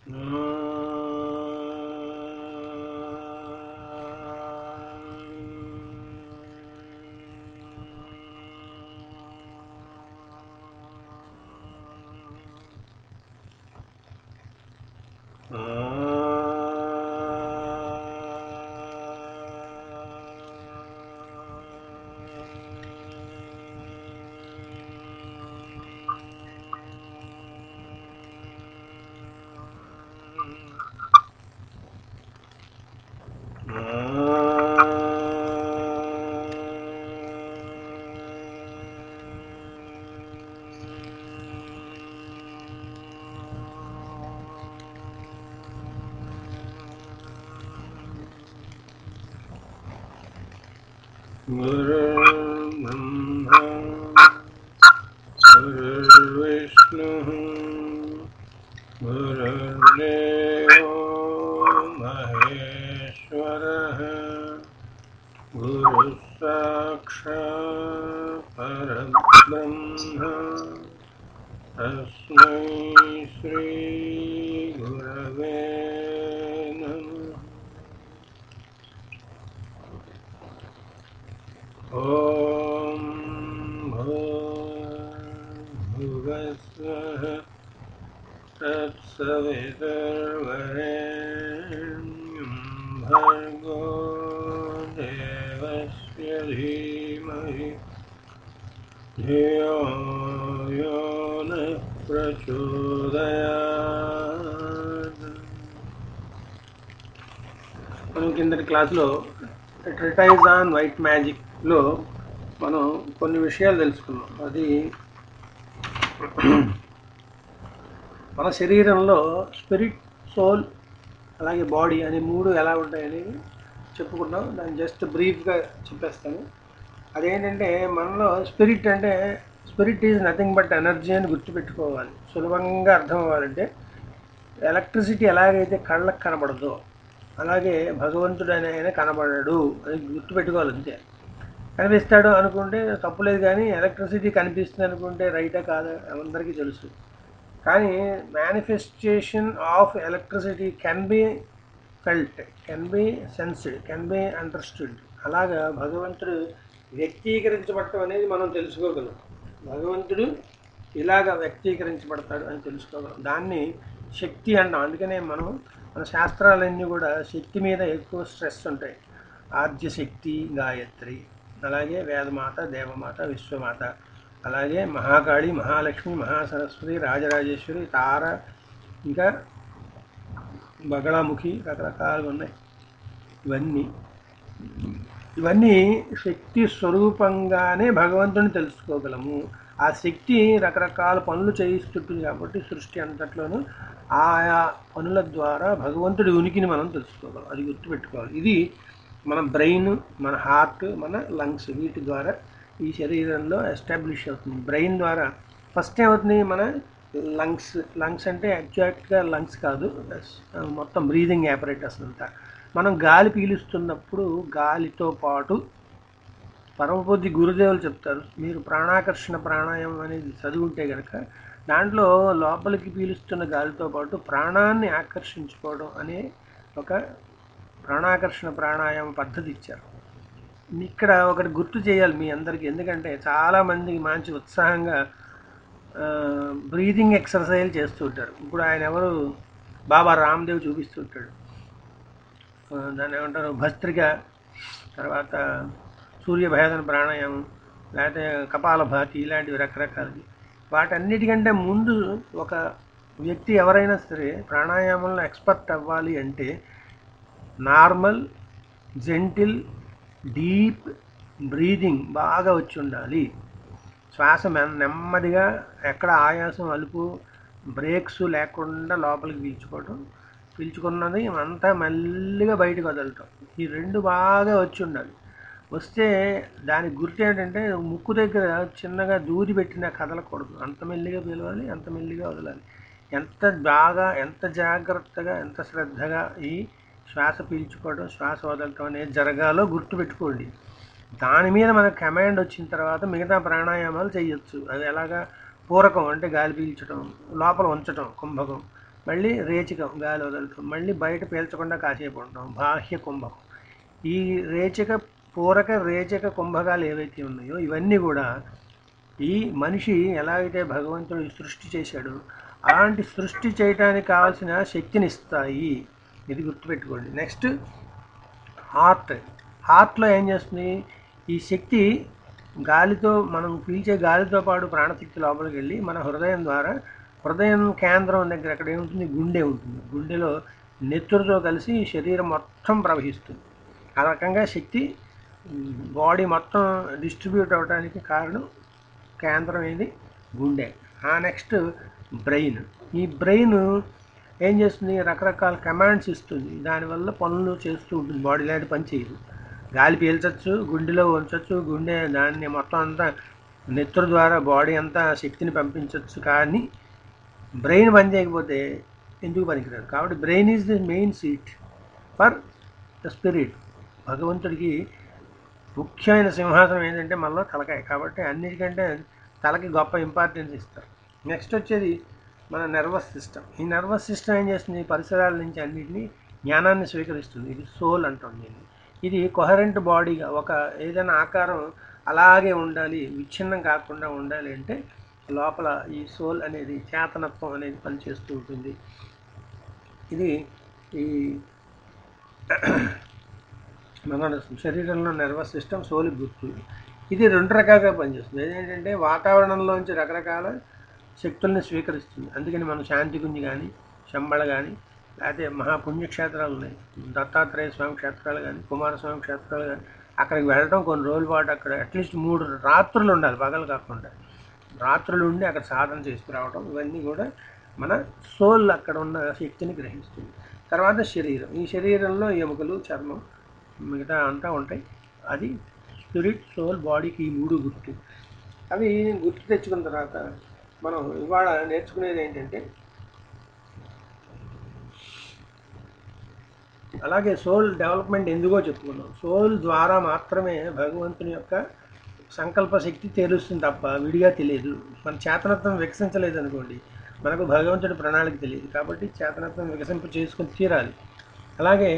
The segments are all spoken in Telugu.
गुरुर्ब्रह्मा गुरुर्विष्णुः गुरुर्देवो महेश्वरः गुरुः साक्षात् परब्रह्म तस्मै श्रीगुरवे नमः ॐ भूर्भुवस्वः तत्सवितुर्वरेण्यं भर्गो देवस्य धीमहि धियो यो नः प्रचोदयात् మనం కిందటి క్లాస్లో ట్రిటైజ్ ఆన్ వైట్ మ్యాజిక్లో మనం కొన్ని విషయాలు తెలుసుకున్నాం అది మన శరీరంలో స్పిరిట్ సోల్ అలాగే బాడీ అనే మూడు ఎలా ఉంటాయని చెప్పుకున్నాం దాన్ని జస్ట్ బ్రీఫ్గా చెప్పేస్తాను అదేంటంటే మనలో స్పిరిట్ అంటే spirit is nothing but energy అని గుర్తుపెట్టుకోవాలి సులభంగా అర్థం అవ్వాలంటే ఎలక్ట్రిసిటీ ఎలాగైతే కళ్ళకు కనబడదో అలాగే భగవంతుడు అనే ఆయన కనబడడు అని గుర్తుపెట్టుకోవాలి అంతే కనిపిస్తాడు అనుకుంటే తప్పులేదు కానీ ఎలక్ట్రిసిటీ కనిపిస్తుంది అనుకుంటే రైటా కాదా అందరికీ తెలుసు కానీ manifestation of electricity can be felt can be sensed can be understood అలాగా భగవంతుడు వ్యక్తీకరించబడటం అనేది మనం తెలుసుకోగలం భగవంతుడు ఇలాగ వ్యక్తీకరించబడతాడు అని తెలుసుకోగలం దాన్ని శక్తి అంటాం అందుకనే మనం మన శాస్త్రాలన్నీ కూడా శక్తి మీద ఎక్కువ స్ట్రెస్ ఉంటాయి ఆద్యశక్తి గాయత్రి అలాగే వేదమాత దేవమాత విశ్వమాత అలాగే మహాకాళి మహాలక్ష్మి మహాసరస్వతి రాజరాజేశ్వరి తార ఇంకా బగళాముఖి రకరకాలుగా ఉన్నాయి ఇవన్నీ ఇవన్నీ శక్తి స్వరూపంగానే భగవంతుని తెలుసుకోగలము ఆ శక్తి రకరకాల పనులు చేయిస్తుంటుంది కాబట్టి సృష్టి అంతట్లోనూ ఆయా పనుల ద్వారా భగవంతుడి ఉనికిని మనం తెలుసుకోగలం అది గుర్తుపెట్టుకోవాలి ఇది మన బ్రెయిన్ మన హార్ట్ మన లంగ్స్ వీటి ద్వారా ఈ శరీరంలో ఎస్టాబ్లిష్ అవుతుంది బ్రెయిన్ ద్వారా ఫస్ట్ ఏమవుతుంది మన లంగ్స్ లంగ్స్ అంటే ఎగ్జాక్ట్గా లంగ్స్ కాదు మొత్తం బ్రీదింగ్ యాపరేటస్ అంతా మనం గాలి పీలుస్తున్నప్పుడు గాలితో పాటు పరమపూజ్య గురుదేవులు చెప్తారు మీరు ప్రాణాకర్షణ ప్రాణాయామం అనేది చదువుంటే కనుక దాంట్లో లోపలికి పీలుస్తున్న గాలితో పాటు ప్రాణాన్ని ఆకర్షించుకోవడం అనే ఒక ప్రాణాకర్షణ ప్రాణాయామ పద్ధతి ఇచ్చారు ఇక్కడ ఒకటి గుర్తు చేయాలి మీ అందరికీ ఎందుకంటే చాలామందికి మంచి ఉత్సాహంగా బ్రీదింగ్ ఎక్సర్సైజ్ చేస్తూ ఉంటారు ఇప్పుడు ఆయన ఎవరు బాబా రామ్దేవ్ చూపిస్తుంటాడు దాన్ని ఏమంటారు భస్త్రిక తర్వాత సూర్యభేదన ప్రాణాయామం లేకపోతే కపాలభాతి ఇలాంటివి రకరకాలవి వాటన్నిటికంటే ముందు ఒక వ్యక్తి ఎవరైనా సరే ప్రాణాయామంలో ఎక్స్పర్ట్ అవ్వాలి అంటే నార్మల్ జెంటిల్ డీప్ బ్రీదింగ్ బాగా వచ్చి ఉండాలి శ్వాస నెమ్మదిగా ఎక్కడ ఆయాసం అలుపు బ్రేక్స్ లేకుండా లోపలికి పీల్చుకోవడం పీల్చుకున్నది అంతా మెల్లిగా బయటకు వదలటం ఈ రెండు బాగా వచ్చి ఉండాలి వస్తే దానికి గుర్తు ఏంటంటే ముక్కు దగ్గర చిన్నగా దూది పెట్టినా కదలకూడదు అంత మెల్లిగా పిలవాలి అంత మెల్లిగా వదలాలి ఎంత బాగా ఎంత జాగ్రత్తగా ఎంత శ్రద్ధగా ఈ శ్వాస పీల్చుకోవడం శ్వాస వదలటం అనేది జరగాలో గుర్తుపెట్టుకోండి దాని మీద మనకు కమాండ్ వచ్చిన తర్వాత మిగతా ప్రాణాయామాలు చేయొచ్చు అది ఎలాగా పూరకం అంటే గాలి పీల్చడం లోపల ఉంచటం కుంభకం మళ్ళీ రేచకం గాలి వదలటం మళ్ళీ బయట పీల్చకుండా కాసేపు ఉండటం బాహ్య కుంభకం ఈ రేచక పూరక రేచక కుంభకాలు ఏవైతే ఉన్నాయో ఇవన్నీ కూడా ఈ మనిషి ఎలాగైతే భగవంతుడు సృష్టి చేశాడో అలాంటి సృష్టి చేయడానికి కావాల్సిన శక్తిని ఇస్తాయి ఇది గుర్తుపెట్టుకోండి నెక్స్ట్ హార్ట్ హార్ట్లో ఏం చేస్తుంది ఈ శక్తి గాలితో మనం పీల్చే గాలితో పాటు ప్రాణశక్తి లోపలికి వెళ్ళి మన హృదయం ద్వారా హృదయం కేంద్రం దగ్గర అక్కడ ఏముంటుంది గుండె ఉంటుంది గుండెలో నెత్తురుతో కలిసి శరీరం మొత్తం ప్రవహిస్తుంది ఆ రకంగా శక్తి బాడీ మొత్తం డిస్ట్రిబ్యూట్ అవడానికి కారణం కేంద్రం ఏది గుండె ఆ నెక్స్ట్ బ్రెయిన్ ఈ బ్రెయిన్ ఏం చేస్తుంది రకరకాల కమాండ్స్ ఇస్తుంది దానివల్ల పనులు చేస్తూ ఉంటుంది బాడీ లాంటి పని చేయదు గాలి పీల్చచ్చు గుండెలో ఉంచవచ్చు గుండె దాన్ని మొత్తం అంతా నెత్తురు ద్వారా బాడీ అంతా శక్తిని పంపించవచ్చు కానీ బ్రెయిన్ పని చేయకపోతే ఎందుకు పనికిరాదు కాబట్టి brain is the main seat for the spirit భగవంతుడికి ముఖ్యమైన సింహాసనం ఏంటంటే మనలో తలకాయ కాబట్టి అన్నిటికంటే తలకి గొప్ప ఇంపార్టెన్స్ ఇస్తారు నెక్స్ట్ వచ్చేది మన నర్వస్ సిస్టమ్ ఈ నర్వస్ సిస్టమ్ ఏం చేస్తుంది పరిసరాల నుంచి అన్నిటినీ జ్ఞానాన్ని స్వీకరిస్తుంది ఇది సోల్ అంటాం దీన్ని ఇది కొహరెంట్ బాడీగా ఒక ఏదైనా ఆకారం అలాగే ఉండాలి విచ్ఛిన్నం కాకుండా ఉండాలి అంటే లోపల ఈ సోల్ అనేది చేతనత్వం అనేది పనిచేస్తూ ఉంటుంది ఇది ఈ మన శరీరంలో నర్వస్ సిస్టమ్ సోలి గుర్తు ఇది రెండు రకాలుగా పనిచేస్తుంది ఏంటంటే వాతావరణంలోంచి రకరకాల శక్తుల్ని స్వీకరిస్తుంది అందుకని మనం శాంతి గుంజి కానీ శంబళ కానీ లేకపోతే మహాపుణ్యక్షేత్రాలు ఉన్నాయి దత్తాత్రేయ స్వామి క్షేత్రాలు కానీ కుమారస్వామి క్షేత్రాలు కానీ అక్కడికి వెళ్ళడం కొన్ని రోజుల పాటు అక్కడ అట్లీస్ట్ మూడు రాత్రులు ఉండాలి పగలు కాకుండా రాత్రులు ఉండి అక్కడ సాధన చేసుకురావడం ఇవన్నీ కూడా మన సోల్ అక్కడ ఉన్న శక్తిని గ్రహిస్తుంది తర్వాత శరీరం ఈ శరీరంలో ఎముకలు చర్మం మిగతా అంతా ఉంటాయి అది స్పిరిట్ సోల్ బాడీకి ఈ మూడు గుర్తు అవి గుర్తు తెచ్చుకున్న తర్వాత మనం ఇవాళ నేర్చుకునేది ఏంటంటే అలాగే సోల్ డెవలప్మెంట్ ఎందుకో చెప్పుకున్నాం సోల్ ద్వారా మాత్రమే భగవంతుని యొక్క సంకల్ప శక్తి తెలుస్తుంది తప్ప విడిగా తెలియదు మన చేతనత్వం వికసించలేదు అనుకోండి మనకు భగవంతుడి ప్రణాళిక తెలియదు కాబట్టి చేతనత్వం వికసింప చేసుకుని తీరాలి అలాగే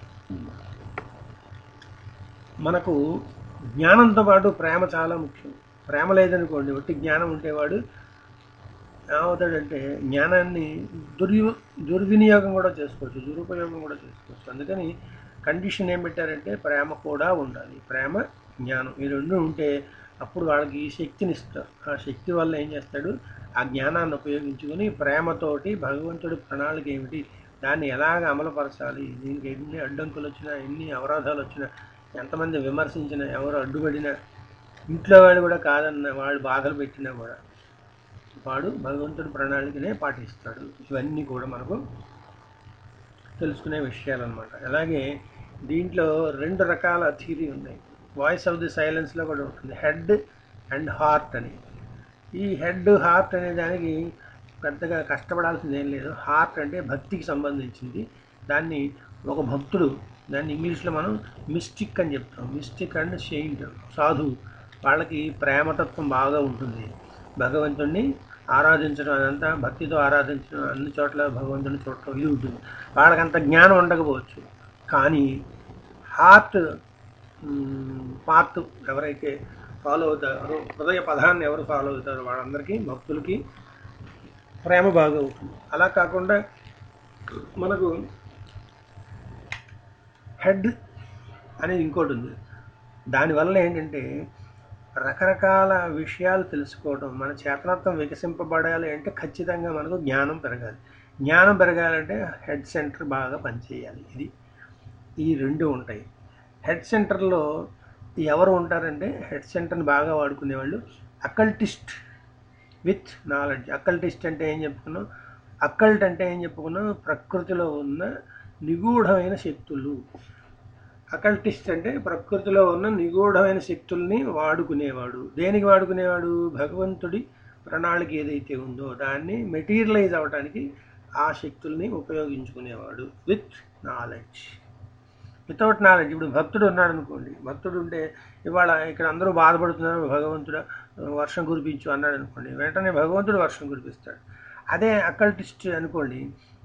మనకు జ్ఞానంతో పాటు ప్రేమ చాలా ముఖ్యం ప్రేమ లేదనుకోండి ఒట్టి జ్ఞానం ఉంటేవాడు ఏమవుతాడంటే జ్ఞానాన్ని దుర్యు దుర్వినియోగం కూడా చేసుకోవచ్చు దురుపయోగం కూడా చేసుకోవచ్చు అందుకని కండిషన్ ఏం పెట్టారంటే ప్రేమ కూడా ఉండాలి ప్రేమ జ్ఞానం ఈ రెండు ఉంటే అప్పుడు వాళ్ళకి ఈ శక్తిని ఇస్తారు ఆ శక్తి వల్ల ఏం చేస్తాడు ఆ జ్ఞానాన్ని ఉపయోగించుకొని ప్రేమతోటి భగవంతుడి ప్రణాళిక ఏమిటి దాన్ని ఎలాగ అమలుపరచాలి దీనికి ఎన్ని అడ్డంకులు వచ్చినా ఎన్ని అవరోధాలు వచ్చినా ఎంతమంది విమర్శించినా ఎవరు అడ్డుపడినా ఇంట్లో వాళ్ళు కూడా కాదన్న వాళ్ళు బాధలు పెట్టినా కూడా వాడు భగవంతుడి ప్రణాళికనే పాటిస్తాడు ఇవన్నీ కూడా మనకు తెలుసుకునే విషయాలు అనమాట అలాగే దీంట్లో రెండు రకాల థీరీ ఉన్నాయి వాయిస్ ఆఫ్ ది సైలెన్స్లో కూడా ఉంటుంది హెడ్ అండ్ హార్ట్ అని ఈ హెడ్ హార్ట్ అనే దానికి పెద్దగా కష్టపడాల్సింది ఏం లేదు హార్ట్ అంటే భక్తికి సంబంధించింది దాన్ని ఒక భక్తుడు దాన్ని ఇంగ్లీష్లో మనం మిస్టిక్ అని చెప్తాం మిస్టిక్ అండ్ షెయింట్ సాధువు వాళ్ళకి ప్రేమతత్వం బాగా ఉంటుంది భగవంతుణ్ణి ఆరాధించడం అదంతా భక్తితో ఆరాధించడం అన్ని చోట్ల భగవంతుని చూడటం ఇది ఉంటుంది వాళ్ళకంత జ్ఞానం ఉండకపోవచ్చు కానీ హార్ట్ పార్ట్ ఎవరైతే ఫాలో అవుతారో హృదయ పదాన్ని ఎవరు ఫాలో అవుతారో వాళ్ళందరికీ భక్తులకి ప్రేమ బాగా అవుతుంది అలా కాకుండా మనకు హెడ్ అనేది ఇంకోటి ఉంది దానివల్ల ఏంటంటే రకరకాల విషయాలు తెలుసుకోవడం మన చేతనత్వం వికసింపబడాలి అంటే ఖచ్చితంగా మనకు జ్ఞానం పెరగాలి జ్ఞానం పెరగాలంటే హెడ్ సెంటర్ బాగా పనిచేయాలి ఇది ఈ రెండు ఉంటాయి హెడ్ సెంటర్లో ఎవరు ఉంటారంటే హెడ్ సెంటర్ని బాగా వాడుకునే వాళ్ళు అకల్టిస్ట్ విత్ నాలెడ్జ్ అకల్టిస్ట్ అంటే ఏం చెప్పుకున్నాం అకల్ట్ అంటే ఏం చెప్పుకున్నాం ప్రకృతిలో ఉన్న నిగూఢమైన శక్తులు అకల్టిస్ట్ అంటే ప్రకృతిలో ఉన్న నిగూఢమైన శక్తుల్ని వాడుకునేవాడు దేనికి వాడుకునేవాడు భగవంతుడి ప్రణాళిక ఏదైతే ఉందో దాన్ని మెటీరియలైజ్ అవ్వడానికి ఆ శక్తుల్ని ఉపయోగించుకునేవాడు విత్ నాలెడ్జ్ వితౌట్ నాలెడ్జ్ ఇప్పుడు భక్తుడు ఉన్నాడు అనుకోండి భక్తుడు ఉంటే ఇవాళ ఇక్కడ అందరూ బాధపడుతున్నారు భగవంతుడు వర్షం కురిపించు అన్నాడు అనుకోండి వెంటనే భగవంతుడు వర్షం కురిపిస్తాడు అదే అకల్టిస్ట్ అనుకోండి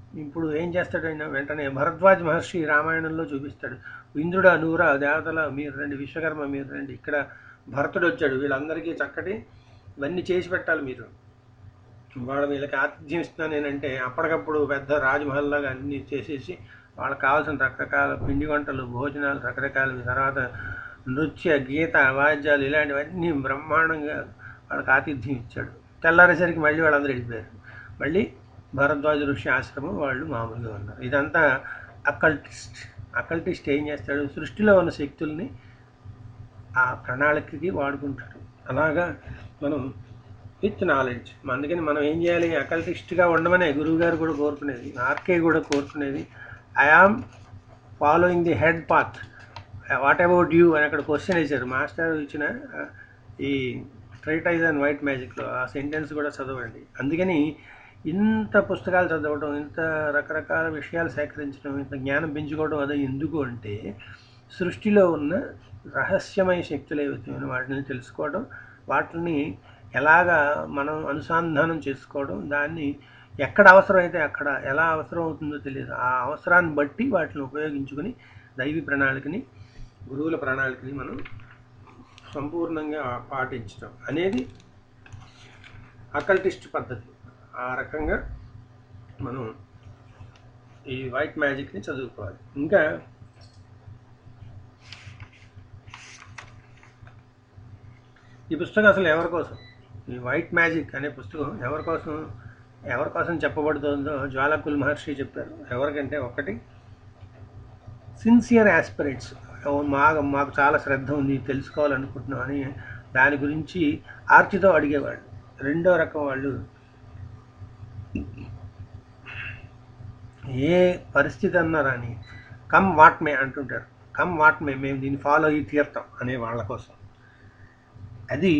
ఇప్పుడు ఏం చేస్తాడు ఆయన వెంటనే భరద్వాజ్ మహర్షి రామాయణంలో చూపిస్తాడు ఇంద్రుడు అనువురా దేవతల మీరు రండి విశ్వకర్మ మీరు రండి ఇక్కడ భరతుడు వచ్చాడు వీళ్ళందరికీ చక్కటి ఇవన్నీ చేసి పెట్టాలి మీరు వాళ్ళ వీళ్ళకి ఆతిథ్యం ఇస్తున్నాను నేనంటే అప్పటికప్పుడు పెద్ద రాజ్మహల్ లాగా అన్నీ చేసేసి వాళ్ళకి కావాల్సిన రకరకాల పిండి వంటలు భోజనాలు రకరకాల తర్వాత నృత్య గీత వాద్యాలు ఇలాంటివన్నీ బ్రహ్మాండంగా వాళ్ళకి ఆతిథ్యం ఇచ్చాడు తెల్లారేసరికి మళ్ళీ వాళ్ళందరూ వెళ్ళిపోయారు మళ్ళీ భరద్వాజ ఋషి ఆశ్రమం వాళ్ళు మామూలుగా ఉన్నారు ఇదంతా అకల్టిస్ట్ అకల్టిస్ట్ ఏం చేస్తాడు సృష్టిలో ఉన్న శక్తుల్ని ఆ ప్రణాళికకి వాడుకుంటాడు అలాగా మనం విత్ నాలెడ్జ్ అందుకని మనం ఏం చేయాలి అకల్టిస్ట్గా ఉండమనే గురువు గారు కూడా కోరుకునేది ఆర్కే కూడా కోరుకునేది I am following the head path what about you అని అక్కడ క్వశ్చన్ వేశారు మాస్టర్ ఇచ్చిన ఆ, ఈ ట్రైటైజ్ అండ్ వైట్ మ్యాజిక్లో ఆ సెంటెన్స్ కూడా చదవండి అందుకని ఇంత పుస్తకాలు చదవడం ఇంత రకరకాల విషయాలు సేకరించడం ఇంత జ్ఞానం పెంచుకోవడం అదే ఎందుకు అంటే సృష్టిలో ఉన్న రహస్యమయ శక్తులు ఏవైతే ఉన్నాయో వాటిని తెలుసుకోవడం వాటిని ఎలాగా మనం అనుసంధానం చేసుకోవడం దాన్ని ఎక్కడ అవసరమైతే అక్కడ ఎలా అవసరం అవుతుందో తెలియదు ఆ అవసరాన్ని బట్టి వాటిని ఉపయోగించుకుని దైవీ ప్రణాళికని గురువుల ప్రణాళికని మనం సంపూర్ణంగా పాటించడం అనేది అకల్టిస్ట్ పద్ధతి ఆ రకంగా మనం ఈ వైట్ మ్యాజిక్ని చదువుకోవాలి ఇంకా ఈ పుస్తకం అసలు ఎవరి కోసం ఈ వైట్ మ్యాజిక్ అనే పుస్తకం ఎవరి కోసం ఎవరి కోసం చెప్పబడుతుందో జ్వాలకుల్ మహర్షి చెప్పారు ఎవరికంటే ఒకటి సిన్సియర్ ఆస్పిరెంట్స్ మాకు మాకు చాలా శ్రద్ధ ఉంది తెలుసుకోవాలనుకుంటున్నాం అని దాని గురించి ఆర్చితో అడిగేవాళ్ళు రెండో రకం వాళ్ళు ఏ పరిస్థితి అన్నారని కమ్ వాట్ మే అంటుంటారు కమ్ వాట్ మే మేము దీన్ని ఫాలో అయ్యి తీరుతాం అనే వాళ్ళ కోసం అది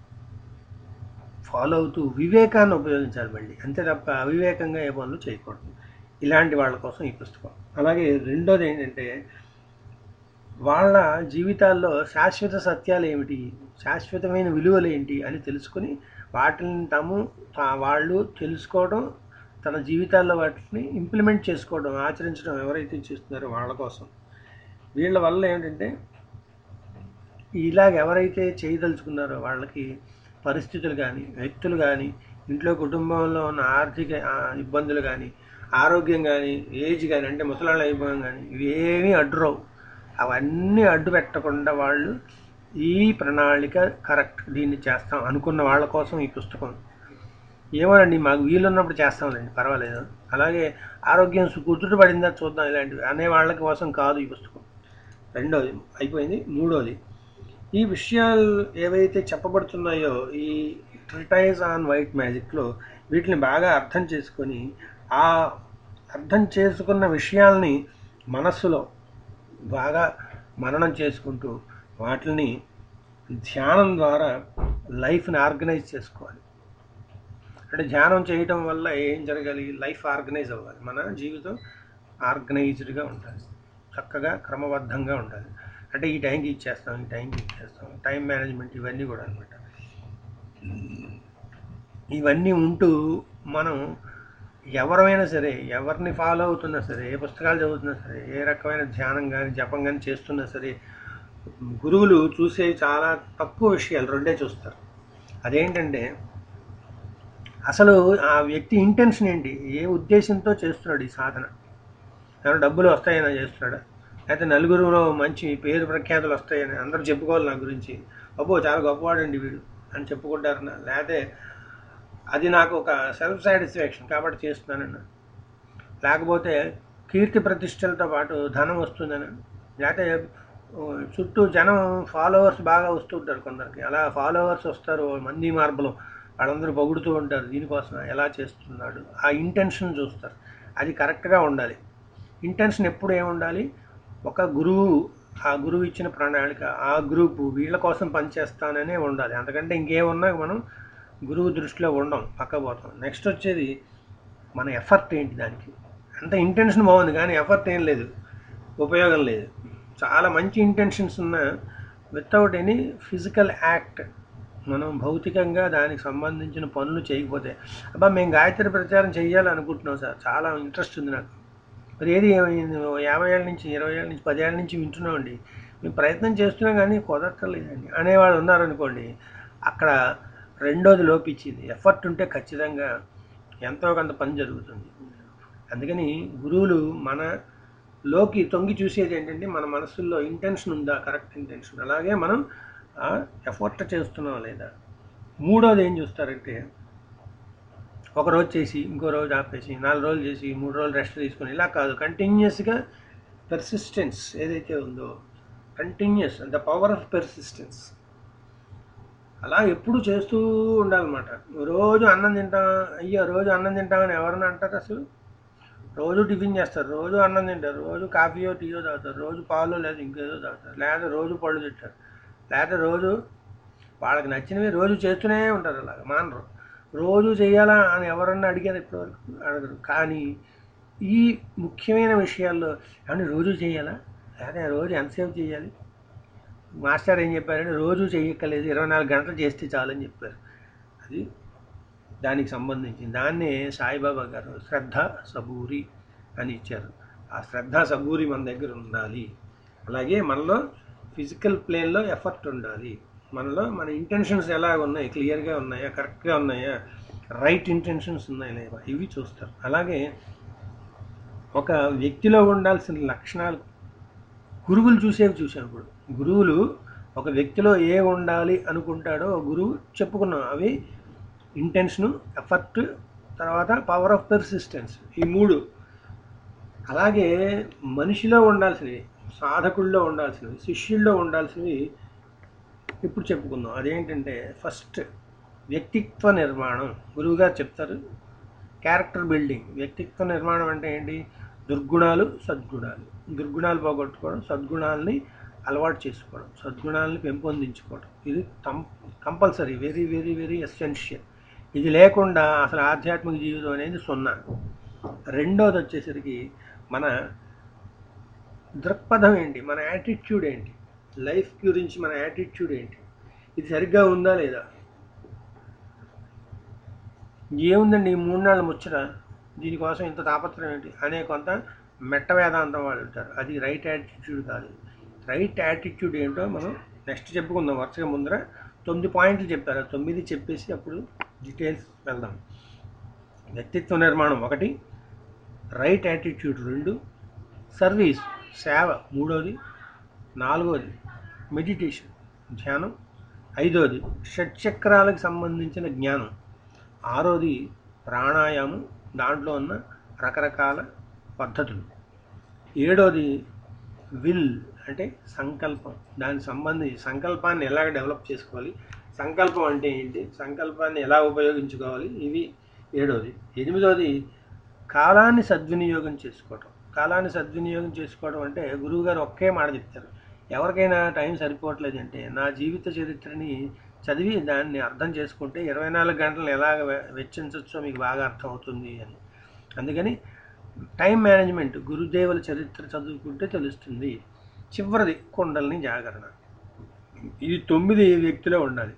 ఫాలో అవుతూ వివేకాన్ని ఉపయోగించాలి మళ్ళీ అంతే తప్ప అవివేకంగా ఏ పనులు చేయకూడదు ఇలాంటి వాళ్ళ కోసం ఈ పుస్తకం అలాగే రెండోది ఏంటంటే వాళ్ళ జీవితాల్లో శాశ్వత సత్యాలు ఏమిటి శాశ్వతమైన విలువలు ఏంటి అని తెలుసుకుని వాటిని తాము తా- వాళ్ళు తెలుసుకోవడం తన జీవితాల్లో వాటిని ఇంప్లిమెంట్ చేసుకోవడం ఆచరించడం ఎవరైతే చేస్తున్నారో వాళ్ళ కోసం వీళ్ళ వల్ల ఏంటంటే ఇలాగ ఎవరైతే చేయదలుచుకున్నారో వాళ్ళకి పరిస్థితులు కానీ వ్యక్తులు కానీ ఇంట్లో కుటుంబంలో ఉన్న ఆర్థిక ఆ, ఇబ్బందులు కానీ ఆరోగ్యం కానీ ఏజ్ కానీ అంటే ముసలాళ్ళ అయిపోయాం కానీ ఇవేమీ అడ్డురావు అవన్నీ అడ్డు పెట్టకుండా వాళ్ళు ఈ ప్రణాళిక కరెక్ట్ దీన్ని చేస్తాం అనుకున్న వాళ్ళ కోసం ఈ పుస్తకం ఏమోనండి మాకు వీలున్నప్పుడు చేస్తాంలేండి పర్వాలేదు అలాగే ఆరోగ్యం సు- కుదుట పడిందా చూద్దాం ఇలాంటివి అనే వాళ్ళ కోసం కాదు ఈ పుస్తకం రెండోది అయిపోయింది మూడోది ఈ విషయాలు ఏవైతే చెప్పబడుతున్నాయో ఈ ట్రిటైజ్ ఆన్ వైట్ మ్యాజిక్లో వీటిని బాగా అర్థం చేసుకొని ఆ అర్థం చేసుకున్న విషయాల్ని మనస్సులో బాగా మననం చేసుకుంటూ వాటిని ధ్యానం ద్వారా లైఫ్ని ఆర్గనైజ్ చేసుకోవాలి అంటే ధ్యానం చేయటం వల్ల ఏం జరగాలి లైఫ్ ఆర్గనైజ్ అవ్వాలి మన జీవితం ఆర్గనైజ్డ్గా ఉండాలి చక్కగా క్రమబద్ధంగా ఉండాలి అంటే ఈ టైంకి ఇచ్చేస్తాం ఈ టైంకి ఇచ్చేస్తాం టైం మేనేజ్మెంట్ ఇవన్నీ కూడా అనమాట ఇవన్నీ ఉంటూ మనం ఎవరైనా సరే ఎవరిని ఫాలో అవుతున్నా సరే ఏ పుస్తకాలు చదువుతున్నా సరే ఏ రకమైన ధ్యానం కానీ జపం కానీ చేస్తున్నా సరే గురువులు చూసే చాలా తక్కువ విషయాలు రెండే చూస్తారు అదేంటంటే అసలు ఆ వ్యక్తి ఇంటెన్షన్ ఏంటి ఏ ఉద్దేశంతో చేస్తున్నాడు ఈ సాధన ఏమైనా డబ్బులు వస్తాయని చేస్తున్నాడా లేకపోతే నలుగురులో మంచి పేరు ప్రఖ్యాతులు వస్తాయని అందరూ చెప్పుకోవాలి నా గురించి అబ్బో చాలా గొప్పవాడండి వీడు అని చెప్పుకుంటారన్నా లేకపోతే అది నాకు ఒక సెల్ఫ్ సాటిస్ఫాక్షన్ కాబట్టి చేస్తున్నానన్నా లేకపోతే కీర్తి ప్రతిష్టలతో పాటు ధనం వస్తుందని లేకపోతే ఓ, చుట్టూ జనం ఫాలోవర్స్ బాగా వస్తుంటారు కొందరికి అలా ఫాలోవర్స్ వస్తారు మంది మార్బలం వాళ్ళందరూ పొగుడుతూ ఉంటారు దీనికోసం ఎలా చేస్తున్నాడు ఆ ఇంటెన్షన్ చూస్తారు అది కరెక్ట్గా ఉండాలి ఇంటెన్షన్ ఎప్పుడు ఏముండాలి ఒక గురువు ఆ గురువు ఇచ్చిన ప్రణాళిక ఆ గ్రూపు వీళ్ళ కోసం పనిచేస్తాననే ఉండాలి అంతకంటే ఇంకేమున్నా మనం గురువు దృష్టిలో ఉండం పక్క పోతాం నెక్స్ట్ వచ్చేది మన ఎఫర్ట్ ఏంటి దానికి అంత ఇంటెన్షన్ బాగుంది కానీ ఎఫర్ట్ ఏం లేదు ఉపయోగం లేదు చాలా మంచి ఇంటెన్షన్స్ ఉన్న వితౌట్ ఎనీ ఫిజికల్ యాక్ట్ మనం భౌతికంగా దానికి సంబంధించిన పనులు చేయకపోతే అబ్బా మేము గాయత్రి ప్రచారం చేయాలి అనుకుంటున్నాం సార్ చాలా ఇంట్రెస్ట్ ఉంది నాకు మరి ఏది ఏమైంది ఓ యాభై ఏళ్ళ నుంచి ఇరవై ఏళ్ళ నుంచి పదేళ్ళ నుంచి వింటున్నామండి మేము ప్రయత్నం చేస్తున్నాం కానీ కుదరట్లేదండి అనేవాళ్ళు ఉన్నారనుకోండి అక్కడ రెండోది లోపించింది ఎఫర్ట్ ఉంటే ఖచ్చితంగా ఎంతో కొంత పని జరుగుతుంది అందుకని గురువులు మన లోకి తొంగి చూసేది ఏంటంటే మన మనసుల్లో ఇంటెన్షన్ ఉందా కరెక్ట్ ఇంటెన్షన్ అలాగే మనం ఎఫర్ట్ చేస్తున్నాం లేదా మూడోది ఏం చూస్తారంటే ఒక రోజు చేసి ఇంకో రోజు ఆపేసి నాలుగు రోజులు చేసి మూడు రోజులు రెస్ట్ తీసుకొని ఇలా కాదు కంటిన్యూస్గా పెర్సిస్టెన్స్ ఏదైతే ఉందో continues the power of persistence అలా ఎప్పుడు చేస్తూ ఉండాలన్నమాట రోజు అన్నం తింటాం అయ్యో రోజు అన్నం తింటామని ఎవరన్నా అంటారు అసలు రోజు టిఫిన్ చేస్తారు రోజు అన్నం తింటారు రోజు కాఫీయో టీయో తాగుతారు రోజు పాలు లేదా ఇంకేదో తాగుతారు లేదా రోజు పళ్ళు తింటారు లేదా రోజు వాళ్ళకి నచ్చినవి రోజు చేస్తూనే ఉంటారు అలాగ మానరు రోజు చేయాలా అని ఎవరన్నా అడిగారు ఇప్పటివరకు అడగరు కానీ ఈ ముఖ్యమైన విషయాల్లో ఏమంటే రోజు చేయాలా లేదా రోజు ఎంతసేపు చేయాలి మాస్టర్ ఏం చెప్పారంటే రోజు చేయక్కర్లేదు ఇరవై నాలుగు గంటలు చేస్తే చాలని చెప్పారు అది దానికి సంబంధించింది దాన్నే సాయిబాబా గారు శ్రద్ధ సబూరి అని ఇచ్చారు ఆ శ్రద్ధ సబూరి మన దగ్గర ఉండాలి అలాగే మనలో ఫిజికల్ ప్లేన్లో ఎఫర్ట్ ఉండాలి మనలో మన ఇంటెన్షన్స్ ఎలా ఉన్నాయి క్లియర్గా ఉన్నాయా కరెక్ట్గా ఉన్నాయా రైట్ ఇంటెన్షన్స్ ఉన్నాయా లేవా ఇవి చూస్తారు అలాగే ఒక వ్యక్తిలో ఉండాల్సిన లక్షణాలు గురువులు చూసేవి చూసాం ఇప్పుడు గురువులు ఒక వ్యక్తిలో ఏ ఉండాలి అనుకుంటాడో గురువు చెప్పుకున్నాం అవి ఇంటెన్షను ఎఫర్ట్ తర్వాత పవర్ ఆఫ్ పెర్సిస్టెన్స్ ఈ మూడు అలాగే మనిషిలో ఉండాల్సినవి సాధకుల్లో ఉండాల్సినవి శిష్యుల్లో ఉండాల్సినవి ఇప్పుడు చెప్పుకుందాం అదేంటంటే ఫస్ట్ వ్యక్తిత్వ నిర్మాణం గురువుగారు చెప్తారు క్యారెక్టర్ బిల్డింగ్ వ్యక్తిత్వ నిర్మాణం అంటే ఏంటి దుర్గుణాలు సద్గుణాలు దుర్గుణాలు పోగొట్టుకోవడం సద్గుణాలని అలవాటు చేసుకోవడం సద్గుణాలని పెంపొందించుకోవడం ఇది కం compulsory very very very essential ఇది లేకుండా అసలు ఆధ్యాత్మిక జీవితం అనేది సున్నా రెండోది వచ్చేసరికి మన దృక్పథం ఏంటి మన యాటిట్యూడ్ ఏంటి లైఫ్ గురించి మన యాటిట్యూడ్ ఏంటి ఇది సరిగ్గా ఉందా లేదా ఏముందండి ఈ మూడు నాళ్ళు ముచ్చట దీనికోసం ఇంత తాపత్రయం ఏంటి అనే కొంత మెట్ట వేదాంతం వాళ్ళు ఉంటారు అది రైట్ యాటిట్యూడ్ కాదు రైట్ యాటిట్యూడ్ ఏంటో మనం నెక్స్ట్ చెప్పుకుందాం వరుసగా ముందర తొమ్మిది పాయింట్లు చెప్పారు ఆ తొమ్మిది చెప్పేసి అప్పుడు డీటెయిల్స్ వెళ్దాం వ్యక్తిత్వ నిర్మాణం ఒకటి రైట్ యాటిట్యూడ్ రెండు సర్వీస్ సేవ మూడోది నాలుగోది మెడిటేషన్ ధ్యానం ఐదోది షట్చక్రాలకు సంబంధించిన జ్ఞానం ఆరోది ప్రాణాయామం దాంట్లో ఉన్న రకరకాల పద్ధతులు ఏడోది విల్ అంటే సంకల్పం దానికి సంబంధించి సంకల్పాన్ని ఎలాగ డెవలప్ చేసుకోవాలి సంకల్పం అంటే ఏంటి సంకల్పాన్ని ఎలా ఉపయోగించుకోవాలి ఇవి ఏడోది ఎనిమిదోది కాలాన్ని సద్వినియోగం చేసుకోవటం కాలాన్ని సద్వినియోగం చేసుకోవడం అంటే గురువుగారు ఒకే మాట చెప్తారు ఎవరికైనా టైం సరిపోవట్లేదంటే నా జీవిత చరిత్రని చదివి దాన్ని అర్థం చేసుకుంటే ఇరవై నాలుగు గంటలు ఎలాగ వె- వెచ్చించవచ్చో మీకు బాగా అర్థమవుతుంది అని అందుకని టైం మేనేజ్మెంట్ గురుదేవుల చరిత్ర చదువుకుంటే తెలుస్తుంది చివరిది కుండల్ని జాగరణ ఇది తొమ్మిది వ్యక్తిలో ఉండాలి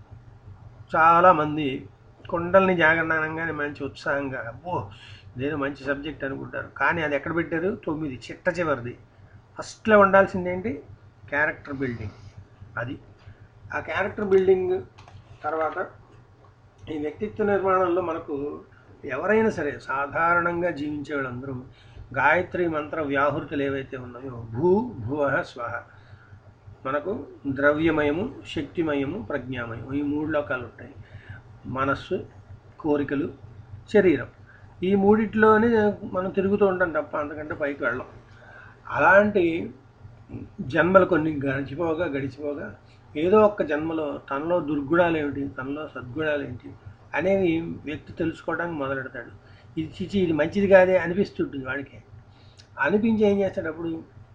చాలామంది కుండల్ని జాగరణ అనగానే మంచి ఉత్సాహంగా అబ్బో నేను మంచి సబ్జెక్ట్ అనుకుంటారు కానీ అది ఎక్కడ పెట్టారు తొమ్మిది చిట్ట చివరిది ఫస్ట్లో ఉండాల్సింది ఏంటి క్యారెక్టర్ బిల్డింగ్ అది ఆ క్యారెక్టర్ బిల్డింగ్ తర్వాత ఈ వ్యక్తిత్వ నిర్మాణంలో మనకు ఎవరైనా సరే సాధారణంగా జీవించే వాళ్ళందరూ గాయత్రి మంత్ర వ్యాహృతులు ఏవైతే ఉన్నాయో భూ భువ స్వహ మనకు ద్రవ్యమయము శక్తిమయము ప్రజ్ఞామయము ఈ మూడు లోకాలు ఉంటాయి మనస్సు కోరికలు శరీరం ఈ మూడిట్లోనే మనం తిరుగుతూ ఉంటాం తప్ప అంతకంటే పైకి వెళ్ళం అలాంటి జన్మలు కొన్ని గడిచిపోగా గడిచిపోగా ఏదో ఒక్క జన్మలో తనలో దుర్గుణాలు ఏమిటి తనలో సద్గుణాలు ఏంటి అనేవి వ్యక్తి తెలుసుకోవడానికి మొదలెడతాడు ఇది చిచి ఇది మంచిది కాదే అనిపిస్తుంటుంది వాడికి అనిపించి ఏం చేస్తాడు అప్పుడు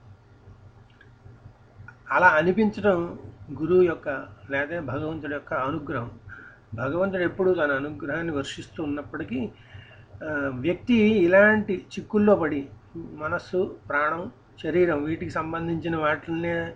అలా అనిపించడం గురువు యొక్క లేదా భగవంతుడి యొక్క అనుగ్రహం భగవంతుడు ఎప్పుడు తన అనుగ్రహాన్ని వర్షిస్తూ ఉన్నప్పటికీ ఆ, వ్యక్తి ఇలాంటి చిక్కుల్లో పడి మనస్సు ప్రాణం శరీరం వీటికి సంబంధించిన వాటినే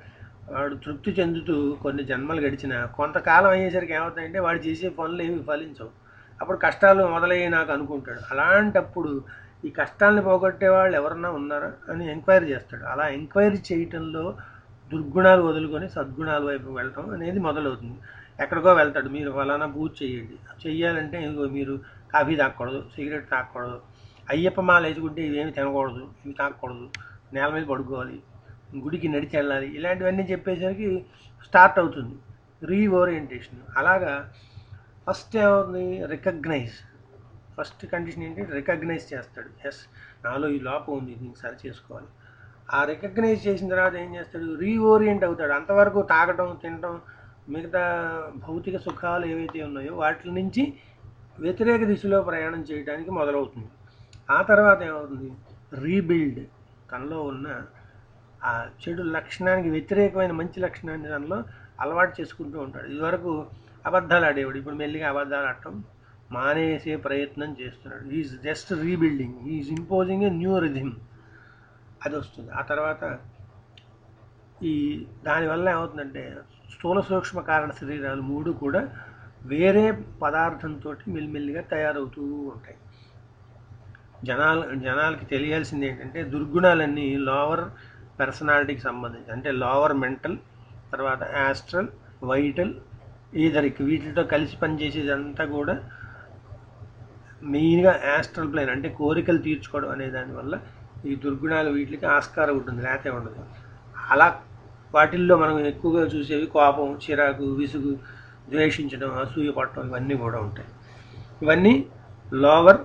వాడు తృప్తి చెందుతూ కొన్ని జన్మలు గడిచిన కొంతకాలం అయ్యేసరికి ఏమవుతాయంటే వాడు చేసే పనులు ఏమి ఫలించవు అప్పుడు కష్టాలు మొదలయ్యి నాకు అనుకుంటాడు అలాంటప్పుడు ఈ కష్టాలను పోగొట్టే వాళ్ళు ఎవరన్నా ఉన్నారా అని ఎంక్వైరీ చేస్తాడు అలా ఎంక్వైరీ చేయటంలో దుర్గుణాలు వదులుకొని సద్గుణాల వైపు వెళ్ళటం అనేది మొదలవుతుంది ఎక్కడికో వెళ్తాడు మీరు ఫలానా పూజ చేయండి చెయ్యాలంటే ఇదిగో మీరు కాఫీ తాగకూడదు సిగరెట్ తాగకూడదు అయ్యప్ప మాల వేసుకుంటే ఇవేమి తినకూడదు ఇవి తాగకూడదు నేల మీద పడుకోవాలి గుడికి నడిచి వెళ్ళాలి ఇలాంటివన్నీ చెప్పేసరికి స్టార్ట్ అవుతుంది రీఓరియంటేషన్ అలాగా ఫస్ట్ ఏమవుతుంది రికగ్నైజ్ ఫస్ట్ కండిషన్ ఏంటి రికగ్నైజ్ చేస్తాడు ఎస్ నాలో ఈ లోపం ఉంది దీనికి సరి చేసుకోవాలి ఆ రికగ్నైజ్ చేసిన తర్వాత ఏం చేస్తాడు రీఓరియంట్ అవుతాడు అంతవరకు తాగటం తినటం మిగతా భౌతిక సుఖాలు ఏవైతే ఉన్నాయో వాటి నుంచి వ్యతిరేక దిశలో ప్రయాణం చేయడానికి మొదలవుతుంది ఆ తర్వాత ఏమవుతుంది రీబిల్డ్ తనలో ఉన్న ఆ చెడు లక్షణానికి వ్యతిరేకమైన మంచి లక్షణాన్ని దానిలో అలవాటు చేసుకుంటూ ఉంటాడు ఇదివరకు అబద్ధాలు ఆడేవాడు ఇప్పుడు మెల్లిగా అబద్ధాలు ఆడటం మానేసే ప్రయత్నం చేస్తున్నాడు is just rebuilding is imposing a new rhythm అది వస్తుంది ఆ తర్వాత ఈ దానివల్ల ఏమవుతుందంటే స్థూల సూక్ష్మ కారణ శరీరాలు మూడు కూడా వేరే పదార్థంతో మెల్లిమెల్లిగా తయారవుతూ ఉంటాయి జనాలు జనాలకి తెలియాల్సింది ఏంటంటే దుర్గుణాలన్నీ లోవర్ పర్సనాలిటీకి సంబంధించి అంటే లోవర్ మెంటల్ తర్వాత యాస్ట్రల్ వైటల్ ఈదరిక్ వీటితో కలిసి పనిచేసేదంతా కూడా మెయిన్గా యాస్ట్రల్ ప్లేన్ అంటే కోరికలు తీర్చుకోవడం అనే దానివల్ల ఈ దుర్గుణాలు వీటికి ఆస్కారం ఉంటుంది లేకపోతే ఉండదు అలా వాటిల్లో మనం ఎక్కువగా చూసేవి కోపం చిరాకు విసుగు ద్వేషించడం అసూయ పడటం ఇవన్నీ కూడా ఉంటాయి ఇవన్నీ లోవర్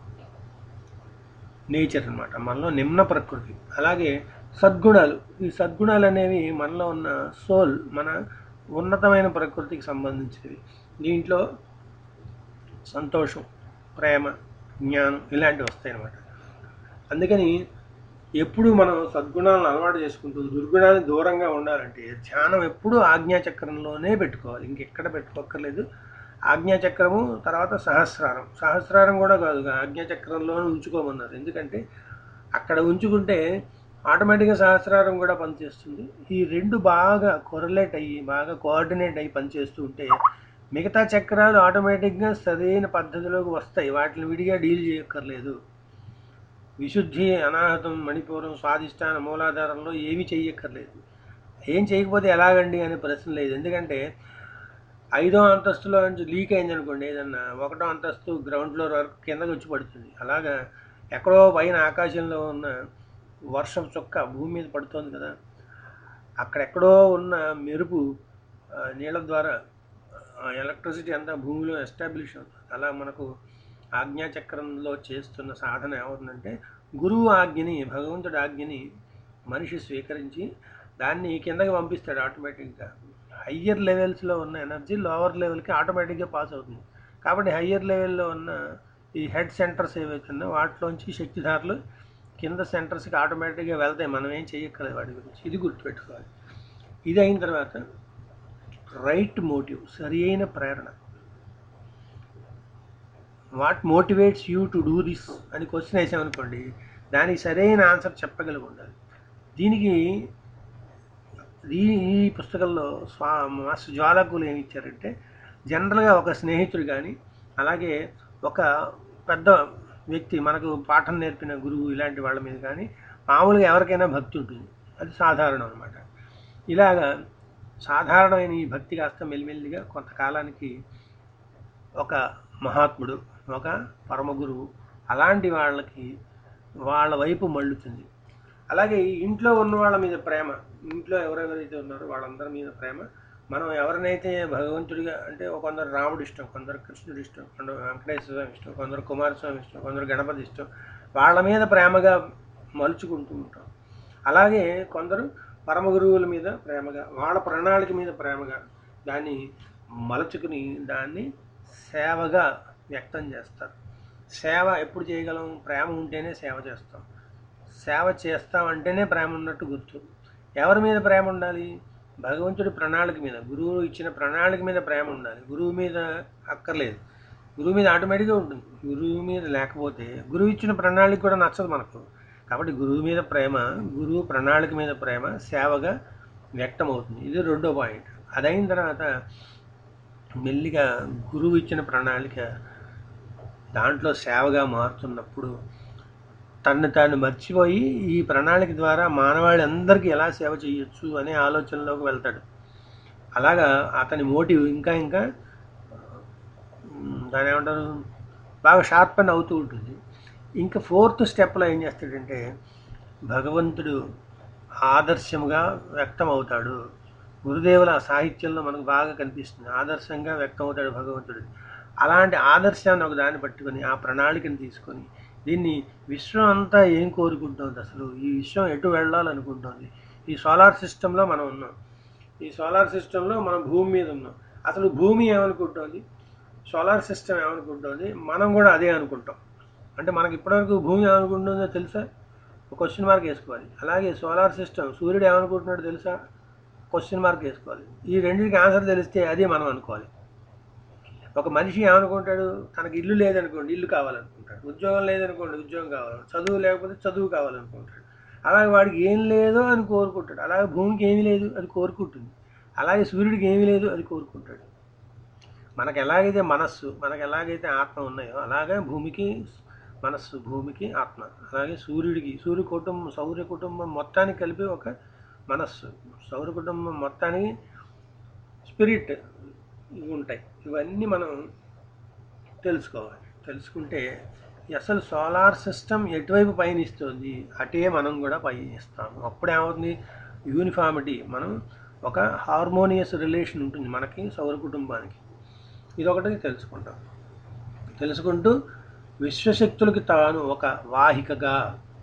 నేచర్ అన్నమాట మనలో నిమ్న ప్రకృతి అలాగే సద్గుణాలు ఈ సద్గుణాలు అనేవి మనలో ఉన్న సోల్ మన ఉన్నతమైన ప్రకృతికి సంబంధించినవి దీంట్లో సంతోషం ప్రేమ జ్ఞానం ఇలాంటివి వస్తాయి అన్నమాట అందుకని ఎప్పుడు మనం సద్గుణాలను అలవాటు చేసుకుంటూ దుర్గుణాన్ని దూరంగా ఉండాలంటే ధ్యానం ఎప్పుడూ ఆజ్ఞాచక్రంలోనే పెట్టుకోవాలి ఇంకెక్కడ పెట్టుకోక్కర్లేదు ఆజ్ఞాచక్రము తర్వాత సహస్రారం సహస్రారం కూడా కాదు ఆజ్ఞాచక్రంలోనే ఉంచుకోమన్నారు ఎందుకంటే అక్కడ ఉంచుకుంటే ఆటోమేటిక్గా సహస్రారం కూడా పనిచేస్తుంది ఈ రెండు బాగా కొరలేట్ అయ్యి బాగా కోఆర్డినేట్ అయ్యి పనిచేస్తూ ఉంటే మిగతా చక్రాలు ఆటోమేటిక్గా సరైన పద్ధతిలోకి వస్తాయి వాటిని విడిగా డీల్ చేయక్కర్లేదు విశుద్ధి అనాహతం మణిపూరం స్వాదిష్టాన మూలాధారంలో ఏమీ చెయ్యక్కర్లేదు ఏం చేయకపోతే ఎలాగండి అనే ప్రశ్న లేదు ఎందుకంటే ఐదో అంతస్తులో నుంచి లీక్ అయింది అనుకోండి ఏదన్నా ఒకటో అంతస్తు గ్రౌండ్ ఫ్లోర్ వరకు కిందకి వచ్చి పడుతుంది అలాగా ఎక్కడో పైన ఆకాశంలో ఉన్న వర్షం చొక్క భూమి మీద పడుతోంది కదా అక్కడెక్కడో ఉన్న మెరుపు ఆ, నీళ్ళ ద్వారా ఎలక్ట్రిసిటీ అంతా భూమిలో ఎస్టాబ్లిష్ అవుతుంది అలా మనకు ఆజ్ఞాచక్రంలో చేస్తున్న సాధన ఏమవుతుందంటే గురువు ఆజ్ఞని భగవంతుడి ఆజ్ఞని మనిషి స్వీకరించి దాన్ని కిందకి పంపిస్తాడు ఆటోమేటిక్గా హయ్యర్ లెవెల్స్లో ఉన్న ఎనర్జీ లోవర్ లెవెల్కి ఆటోమేటిక్గా పాస్ అవుతుంది కాబట్టి హయ్యర్ లెవెల్లో ఉన్న ఈ హెడ్ సెంటర్స్ ఏవైతే ఉన్నాయో వాటిలోంచి శక్తిధారలు కింద సెంటర్స్కి ఆటోమేటిక్గా వెళ్తాయి మనం ఏం చేయక్కర్లేదు వాటి గురించి ఇది గుర్తుపెట్టుకోవాలి ఇది అయిన తర్వాత రైట్ మోటివ్ సరి అయిన ప్రేరణ what motivates you to do this అని క్వశ్చన్ వేసామనుకోండి దానికి సరైన ఆన్సర్ చెప్పగలిగి ఉండాలి దీనికి ఈ ఈ పుస్తకంలో స్వా మాస్టర్ జ్వాలకులు ఏమి ఇచ్చారంటే జనరల్గా ఒక స్నేహితుడు కానీ అలాగే ఒక పెద్ద వ్యక్తి మనకు పాఠం నేర్పిన గురువు ఇలాంటి వాళ్ళ మీద కానీ మామూలుగా ఎవరికైనా భక్తి ఉంటుంది అది సాధారణం అనమాట ఇలాగా సాధారణమైన ఈ భక్తి కాస్త మెల్లిమెల్లిగా కొంతకాలానికి ఒక మహాత్ముడు ఒక పరమ గురువు అలాంటి వాళ్ళకి వాళ్ళ వైపు మళ్ళుతుంది అలాగే ఈ ఇంట్లో ఉన్న వాళ్ళ మీద ప్రేమ ఇంట్లో ఎవరెవరైతే ఉన్నారో వాళ్ళందరి మీద ప్రేమ మనం ఎవరినైతే భగవంతుడిగా అంటే కొందరు రాముడు ఇష్టం కొందరు కృష్ణుడు ఇష్టం కొందరు వెంకటేశ్వర స్వామి ఇష్టం కొందరు కుమారస్వామి ఇష్టం కొందరు గణపతి ఇష్టం వాళ్ళ మీద ప్రేమగా మలుచుకుంటూ ఉంటాం అలాగే కొందరు పరమ గురువుల మీద ప్రేమగా వాళ్ళ ప్రణాళిక మీద ప్రేమగా దాన్ని మలుచుకుని దాన్ని సేవగా వ్యక్తం చేస్తారు సేవ ఎప్పుడు చేయగలం ప్రేమ ఉంటేనే సేవ చేస్తాం సేవ చేస్తామంటేనే ప్రేమ ఉన్నట్టు గుర్తు ఎవరి మీద ప్రేమ ఉండాలి భగవంతుడి ప్రణాళిక మీద గురువు ఇచ్చిన ప్రణాళిక మీద ప్రేమ ఉండాలి గురువు మీద అక్కర్లేదు గురువు మీద ఆటోమేటిక్గా ఉంటుంది గురువు మీద లేకపోతే గురువు ఇచ్చిన ప్రణాళిక కూడా నచ్చదు మనకు కాబట్టి గురువు మీద ప్రేమ గురువు ప్రణాళిక మీద ప్రేమ సేవగా వ్యక్తం అవుతుంది ఇది రెండో పాయింట్ అదైన తర్వాత మెల్లిగా గురువు ఇచ్చిన ప్రణాళిక దాంట్లో సేవగా మారుతున్నప్పుడు తను తాను మర్చిపోయి ఈ ప్రణాళిక ద్వారా మానవాళి ఎలా సేవ చేయొచ్చు అనే ఆలోచనలోకి వెళ్తాడు అలాగా అతని మోటివ్ ఇంకా ఇంకా ఉమ్, దాని ఏమంటారు బాగా షార్పన్ అవుతూ ఉంటుంది ఇంకా ఫోర్త్ స్టెప్లో ఏం చేస్తాడంటే భగవంతుడు ఆదర్శముగా వ్యక్తం అవుతాడు గురుదేవుల సాహిత్యంలో మనకు బాగా కనిపిస్తుంది ఆదర్శంగా వ్యక్తం అవుతాడు భగవంతుడు అలాంటి ఆదర్శాన్ని ఒక దాన్ని పట్టుకొని ఆ ప్రణాళికను తీసుకొని దీన్ని విశ్వం అంతా ఏం కోరుకుంటుంది అసలు ఈ విశ్వం ఎటు వెళ్ళాలనుకుంటుంది ఈ సోలార్ సిస్టంలో మనం ఉన్నాం ఈ సోలార్ సిస్టంలో మనం భూమి మీద ఉన్నాం అసలు భూమి ఏమనుకుంటోంది సోలార్ సిస్టమ్ ఏమనుకుంటోంది మనం కూడా అదే అనుకుంటాం అంటే మనకి ఇప్పటివరకు భూమి ఏమనుకుంటుందో తెలుసా ఒక క్వశ్చన్ మార్క్ వేసుకోవాలి అలాగే సోలార్ సిస్టమ్ సూర్యుడు ఏమనుకుంటున్నాడో తెలుసా క్వశ్చన్ మార్క్ వేసుకోవాలి ఈ రెండింటికి ఆన్సర్ తెలిస్తే అదే మనం అనుకోవాలి ఒక మనిషి ఏమనుకుంటాడు తనకి ఇల్లు లేదనుకోండి ఇల్లు కావాలనుకుంటాడు ఉద్యోగం లేదనుకోండి ఉద్యోగం కావాలి చదువు లేకపోతే చదువు కావాలనుకుంటాడు అలాగే వాడికి ఏం లేదో అని కోరుకుంటాడు అలాగే భూమికి ఏమీ లేదు అది కోరుకుంటుంది అలాగే సూర్యుడికి ఏమీ లేదు అది కోరుకుంటాడు మనకు ఎలాగైతే మనస్సు మనకు ఎలాగైతే ఆత్మ ఉన్నాయో అలాగే భూమికి మనస్సు భూమికి ఆత్మ అలాగే సూర్యుడికి సూర్య కుటుంబం సౌర్య కుటుంబం మొత్తానికి కలిపి ఒక మనస్సు సౌర కుటుంబం మొత్తానికి స్పిరిట్ ఇవి ఉంటాయి ఇవన్నీ మనం తెలుసుకోవాలి తెలుసుకుంటే అసలు సోలార్ సిస్టమ్ ఎటువైపు పయనిస్తుంది అటే మనం కూడా పయనిస్తాము అప్పుడేమవుతుంది యూనిఫామిటీ మనం ఒక హార్మోనియస్ రిలేషన్ ఉంటుంది మనకి సౌర కుటుంబానికి ఇదొకటి తెలుసుకుంటాం తెలుసుకుంటూ విశ్వశక్తులకి తాను ఒక వాహికగా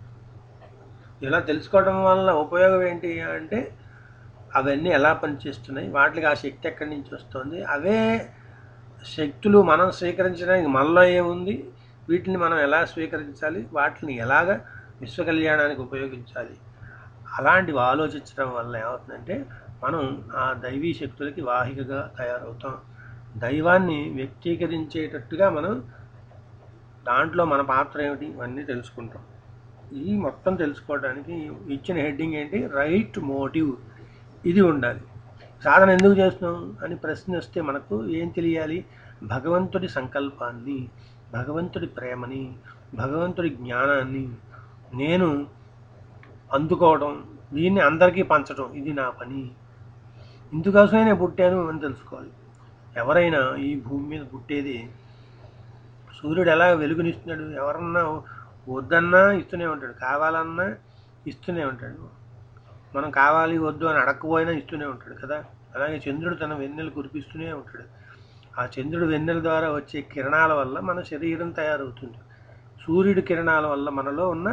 ఇలా తెలుసుకోవడం వల్ల ఉపయోగం ఏంటి అంటే అవన్నీ ఎలా పనిచేస్తున్నాయి వాటికి ఆ శక్తి ఎక్కడి నుంచి వస్తుంది అవే శక్తులు మనం స్వీకరించడానికి మనలో ఏముంది వీటిని మనం ఎలా స్వీకరించాలి వాటిని ఎలాగ విశ్వ కళ్యాణానికి ఉపయోగించాలి అలాంటివి ఆలోచించడం వల్ల ఏమవుతుందంటే మనం ఆ దైవీ శక్తులకి వాహికగా తయారవుతాం దైవాన్ని వ్యక్తీకరించేటట్టుగా మనం దాంట్లో మన పాత్ర ఏమిటి ఇవన్నీ తెలుసుకుంటాం ఈ మొత్తం తెలుసుకోవడానికి ఇచ్చిన హెడ్డింగ్ ఏంటి రైట్ మోటివ్ ఇది ఉండాలి సాధన ఎందుకు చేస్తున్నాం అని ప్రశ్న వస్తే మనకు ఏం తెలియాలి భగవంతుడి సంకల్పాన్ని భగవంతుడి ప్రేమని భగవంతుడి జ్ఞానాన్ని నేను అందుకోవడం దీన్ని అందరికీ పంచడం ఇది నా పని ఇందుకోసమే నేను పుట్టాను అని తెలుసుకోవాలి ఎవరైనా ఈ భూమి మీద పుట్టేది సూర్యుడు ఎలా వెలుగునిస్తున్నాడు ఎవరన్నా వద్దన్నా ఇస్తూనే ఉంటాడు కావాలన్నా ఇస్తూనే ఉంటాడు మనం కావాలి వద్దు అని అడగకపోయినా ఇస్తూనే ఉంటాడు కదా అలాగే చంద్రుడు తన వెన్నెలు కురిపిస్తూనే ఉంటాడు ఆ చంద్రుడు వెన్నెల ద్వారా వచ్చే కిరణాల వల్ల మన శరీరం తయారవుతుంది సూర్యుడి కిరణాల వల్ల మనలో ఉన్న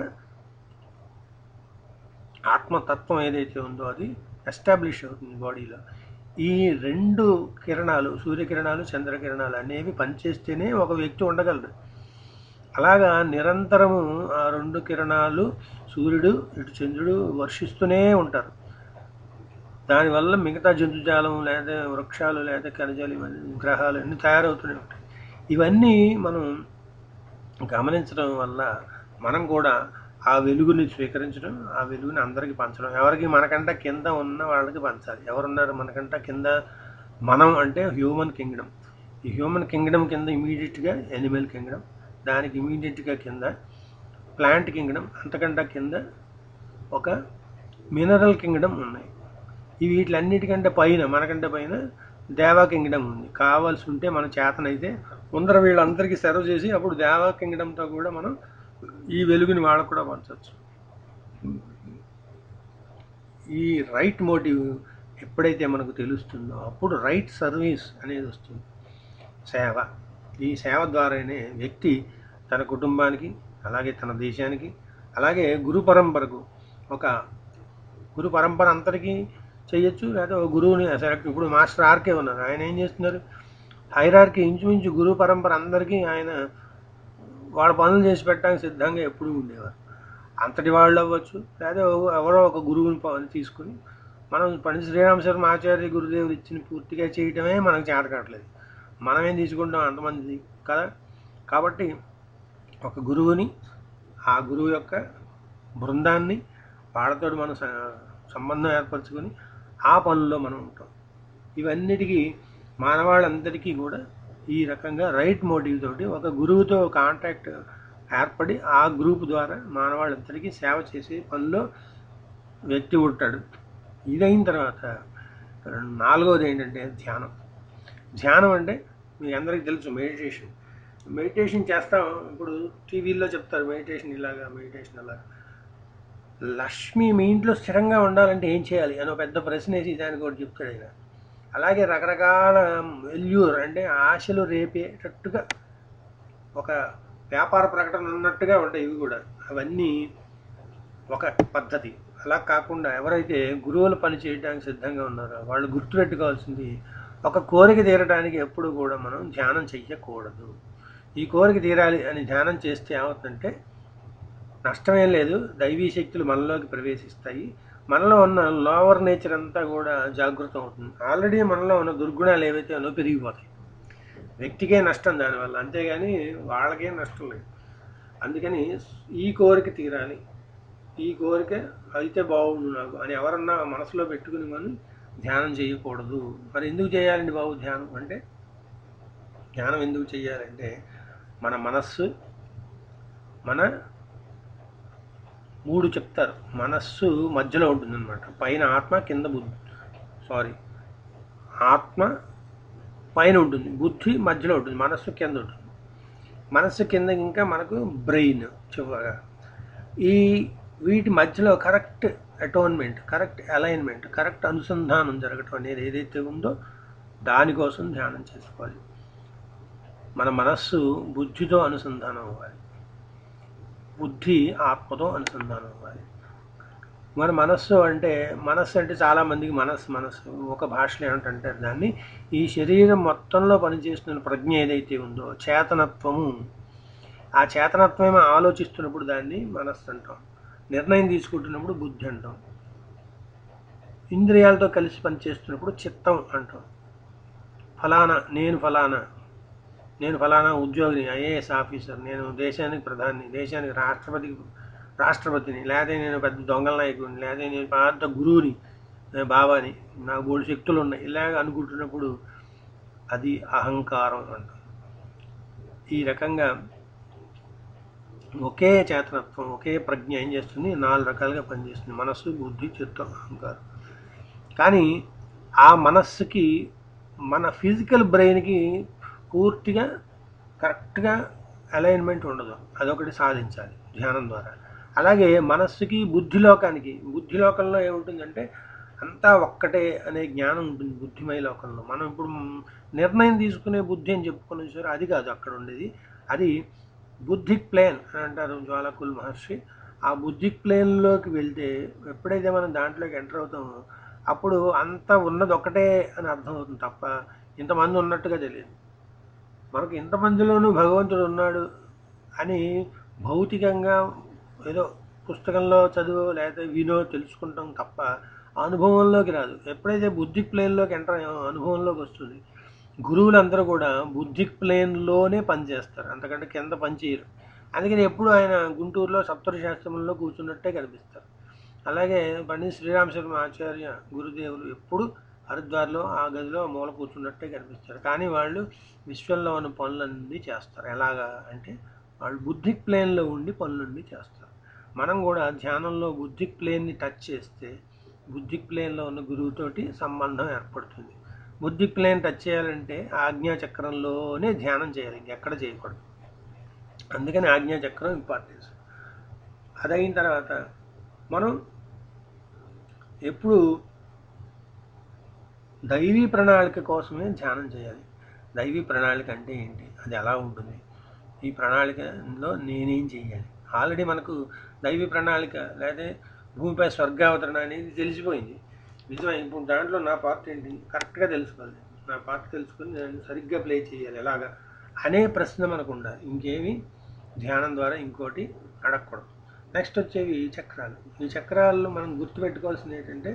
ఆత్మతత్వం ఏదైతే ఉందో అది ఎస్టాబ్లిష్ అవుతుంది బాడీలో ఈ రెండు కిరణాలు సూర్యకిరణాలు చంద్రకిరణాలు అనేవి పనిచేస్తేనే ఒక వ్యక్తి ఉండగలడు అలాగా నిరంతరము ఆ రెండు కిరణాలు సూర్యుడు ఇటు చంద్రుడు వర్షిస్తూనే ఉంటారు దానివల్ల మిగతా జంతుజాలం లేదా వృక్షాలు లేదా ఖనిజాలు ఇవన్నీ గ్రహాలు అన్నీ తయారవుతూనే ఉంటాయి ఇవన్నీ మనం గమనించడం వల్ల మనం కూడా ఆ వెలుగుని స్వీకరించడం ఆ వెలుగుని అందరికీ పంచడం ఎవరికి మనకంట కింద ఉన్న వాళ్ళకి పంచాలి ఎవరున్నారు మనకంట కింద మనం అంటే హ్యూమన్ కింగ్డమ్ ఈ హ్యూమన్ కింగ్డమ్ కింద ఇమీడియట్గా ఎనిమల్ కింగ్డమ్ దానికి ఇమీడియట్గా కింద ప్లాంట్ కింగ్డమ్ అంతకంటే కింద ఒక మినరల్ కింగ్డమ్ ఉన్నాయి ఈ వీటిలన్నిటికంటే పైన మనకంటే పైన దేవా కింగ్డమ్ ఉంది కావాల్సి ఉంటే మన చేతనైతే ముందర వీళ్ళందరికీ సెర్వ్ చేసి అప్పుడు దేవా కింగ్డమ్తో కూడా మనం ఈ వెలుగుని వాళ్ళకు కూడా పంచవచ్చు ఈ రైట్ మోటివ్ ఎప్పుడైతే మనకు తెలుస్తుందో అప్పుడు రైట్ సర్వీస్ అనేది వస్తుంది సేవ ఈ సేవ ద్వారానే వ్యక్తి తన కుటుంబానికి అలాగే తన దేశానికి అలాగే గురు పరంపరకు ఒక గురు పరంపర అంతటికీ చేయొచ్చు లేదా ఒక గురువుని సెలెక్ట్ ఇప్పుడు మాస్టర్ ఆర్కే ఉన్నారు ఆయన ఏం చేస్తున్నారు హైరార్కి ఇంచుమించు గురు పరంపర అందరికీ ఆయన వాళ్ళ పనులు చేసి పెట్టడానికి సిద్ధంగా ఎప్పుడూ ఉండేవారు అంతటి వాళ్ళు అవ్వచ్చు లేదా ఎవరో ఒక గురువుని ప- తీసుకుని మనం పండిత శ్రీరామ శర్మ ఆచార్య గురుదేవులు ఇచ్చిన పూర్తిగా చేయటమే మనకు చేత కావట్లేదు మనమేం తీసుకుంటాం అంతమంది కదా కాబట్టి ఒక గురువుని ఆ గురువు యొక్క బృందాన్ని వాళ్ళతో మనం స- సంబంధం ఏర్పరచుకొని ఆ పనుల్లో మనం ఉంటాం ఇవన్నిటికీ మానవాళ్ళందరికీ కూడా ఈ రకంగా రైట్ మోటివ్ తోటి ఒక గురువుతో కాంటాక్ట్ ఏర్పడి ఆ గ్రూప్ ద్వారా మానవాళ్ళందరికీ సేవ చేసే పనిలో వ్యక్తి ఉంటాడు ఇదైన తర్వాత నాలుగవది ఏంటంటే ధ్యానం ధ్యానం అంటే మీ అందరికీ తెలుసు మెడిటేషన్ మెడిటేషన్ చేస్తాం ఇప్పుడు టీవీల్లో చెప్తారు మెడిటేషన్ ఇలాగా మెడిటేషన్ అలాగా లక్ష్మి మీ ఇంట్లో స్థిరంగా ఉండాలంటే ఏం చేయాలి అని ఒక పెద్ద ప్రశ్న వేసి దానికి ఒకటి చెప్తాడు ఆయన అలాగే రకరకాల వెల్యూర్ అంటే ఆశలు రేపేటట్టుగా ఒక వ్యాపార ప్రకటన ఉన్నట్టుగా ఉంటాయి ఇవి కూడా అవన్నీ ఒక పద్ధతి అలా కాకుండా ఎవరైతే గురువులు పని చేయడానికి సిద్ధంగా ఉన్నారో వాళ్ళు గుర్తుపెట్టుకోవాల్సింది ఒక కోరిక తీరడానికి ఎప్పుడు కూడా మనం ధ్యానం చెయ్యకూడదు ఈ కోరిక తీరాలి అని ధ్యానం చేస్తే ఏమవుతుందంటే నష్టమేం లేదు దైవీ శక్తులు మనలోకి ప్రవేశిస్తాయి మనలో ఉన్న లోవర్ నేచర్ అంతా కూడా జాగృతం అవుతుంది ఆల్రెడీ మనలో ఉన్న దుర్గుణాలు ఏవైతే ఉన్నో పెరిగిపోతాయి వ్యక్తికే నష్టం దానివల్ల అంతేగాని వాళ్ళకే నష్టం లేదు అందుకని ఈ కోరిక తీరాలి ఈ కోరిక అయితే బాగుండు నాకు అని ఎవరన్నా మనసులో పెట్టుకుని మనం ధ్యానం చేయకూడదు మరి ఎందుకు చేయాలండి బాబు ధ్యానం అంటే ధ్యానం ఎందుకు చేయాలంటే మన మనస్సు మన మూడు చెప్తారు మనస్సు మధ్యలో ఉంటుందన్నమాట పైన ఆత్మ కింద బుద్ధి సారీ ఆత్మ పైన ఉంటుంది బుద్ధి మధ్యలో ఉంటుంది మనస్సు కింద ఉంటుంది మనస్సు కింద ఇంకా మనకు బ్రెయిన్ చివరగా ఈ వీటి మధ్యలో correct atonement correct alignment correct అనుసంధానం జరగటం అనేది ఏదైతే ఉందో దానికోసం ధ్యానం చేసుకోవాలి మన మనస్సు బుద్ధితో అనుసంధానం అవ్వాలి బుద్ధి ఆత్మతో అనుసంధానం అవ్వాలి మన మనస్సు అంటే మనస్సు అంటే చాలామందికి మనస్సు మనస్సు ఒక భాషలో ఏమిటంటారు దాన్ని ఈ శరీరం మొత్తంలో పనిచేస్తున్న ప్రజ్ఞ ఏదైతే ఉందో చేతనత్వము ఆ చేతనత్వమే ఆలోచిస్తున్నప్పుడు దాన్ని మనస్సు అంటాం నిర్ణయం తీసుకుంటున్నప్పుడు బుద్ధి అంటాం ఇంద్రియాలతో కలిసి పనిచేస్తున్నప్పుడు చిత్తం అంటాం ఫలానా నేను ఫలానా నేను ఫలానా ఉద్యోగిని ఐఏఎస్ ఆఫీసర్ నేను దేశానికి ప్రధాని దేశానికి రాష్ట్రపతికి రాష్ట్రపతిని లేదా నేను పెద్ద దొంగల నాయకుడిని లేదా నేను పెద్ద గురువుని నేను బాబాని నాకు మూడు శక్తులు ఉన్నాయి ఇలాగ అనుకుంటున్నప్పుడు అది అహంకారం అంటాం ఈ రకంగా ఒకే చేతనత్వం ఒకే ప్రజ్ఞ ఏం చేస్తుంది నాలుగు రకాలుగా పనిచేస్తుంది మనస్సు బుద్ధి చిత్తం అహంకారం కానీ ఆ మనస్సుకి మన ఫిజికల్ బ్రెయిన్కి పూర్తిగా కరెక్ట్గా అలైన్మెంట్ ఉండదు అదొకటి సాధించాలి ధ్యానం ద్వారా అలాగే మనస్సుకి బుద్ధిలోకానికి బుద్ధిలోకంలో ఏముంటుందంటే అంతా ఒక్కటే అనే జ్ఞానం ఉంటుంది బుద్ధిమయ లోకంలో మనం ఇప్పుడు నిర్ణయం తీసుకునే బుద్ధి అని చెప్పుకునే సరే అది కాదు అక్కడ ఉండేది అది బుద్ధిక్ ప్లేన్ అని అంటారు జ్వాలకుల్ మహర్షి ఆ బుద్ధిక్ ప్లేన్లోకి వెళ్తే ఎప్పుడైతే మనం దాంట్లోకి ఎంటర్ అవుతామో అప్పుడు అంతా ఉన్నది ఒకటే అని అర్థం అవుతుంది తప్ప ఇంతమంది ఉన్నట్టుగా తెలియదు మనకు ఇంతమందిలోనూ భగవంతుడు ఉన్నాడు అని భౌతికంగా ఏదో పుస్తకంలో చదువు లేకపోతే వినో తెలుసుకుంటాం తప్ప అనుభవంలోకి రాదు ఎప్పుడైతే బుద్ధిక్ ప్లేన్లోకి ఎంటర్ అయ్యామో అనుభవంలోకి వస్తుంది గురువులందరూ కూడా బుద్ధిక్ ప్లేన్లోనే పనిచేస్తారు అంతకంటే కింద పనిచేయరు అందుకని ఎప్పుడు ఆయన గుంటూరులో సప్తరి శాస్త్రంలో కూర్చున్నట్టే కనిపిస్తారు అలాగే పండిత్ శ్రీరామ శర్మ ఆచార్య గురుదేవులు ఎప్పుడు హరిద్వార్లో ఆ గదిలో మూల కూర్చున్నట్టే కనిపిస్తారు కానీ వాళ్ళు విశ్వంలో ఉన్న పనులన్నీ చేస్తారు ఎలాగా అంటే వాళ్ళు బుద్ధిక్ ప్లేన్లో ఉండి పనులన్నీ చేస్తారు మనం కూడా ధ్యానంలో బుద్ధిక్ ప్లేన్ని టచ్ చేస్తే బుద్ధిక్ ప్లేన్లో ఉన్న గురువుతోటి సంబంధం ఏర్పడుతుంది బుద్ధిక్ ప్లేన్ టచ్ చేయాలంటే ఆజ్ఞా చక్రంలోనే ధ్యానం చేయాలి ఇంకెక్కడ చేయకూడదు అందుకని ఆజ్ఞా చక్రం ఇంపార్టెన్స్ అదైన తర్వాత మనం ఎప్పుడు దైవీ ప్రణాళిక కోసమే ధ్యానం చేయాలి దైవీ ప్రణాళిక అంటే ఏంటి అది ఎలా ఉంటుంది ఈ ప్రణాళికలో నేనేం చేయాలి ఆల్రెడీ మనకు దైవీ ప్రణాళిక లేదా భూమిపై స్వర్గావతరణ అనేది తెలిసిపోయింది నిజమే ఇప్పుడు దాంట్లో నా పార్ట్ ఏంటి కరెక్ట్గా తెలుసుకోవాలి నా పార్ట్ తెలుసుకొని నేను సరిగ్గా ప్లే చేయాలి ఎలాగా అనే ప్రశ్న మనకు ఉండాలి ఇంకేమి ధ్యానం ద్వారా ఇంకోటి అడగకూడదు నెక్స్ట్ వచ్చేవి చక్రాలు ఈ చక్రాల్లో మనం గుర్తుపెట్టుకోవాల్సింది ఏంటంటే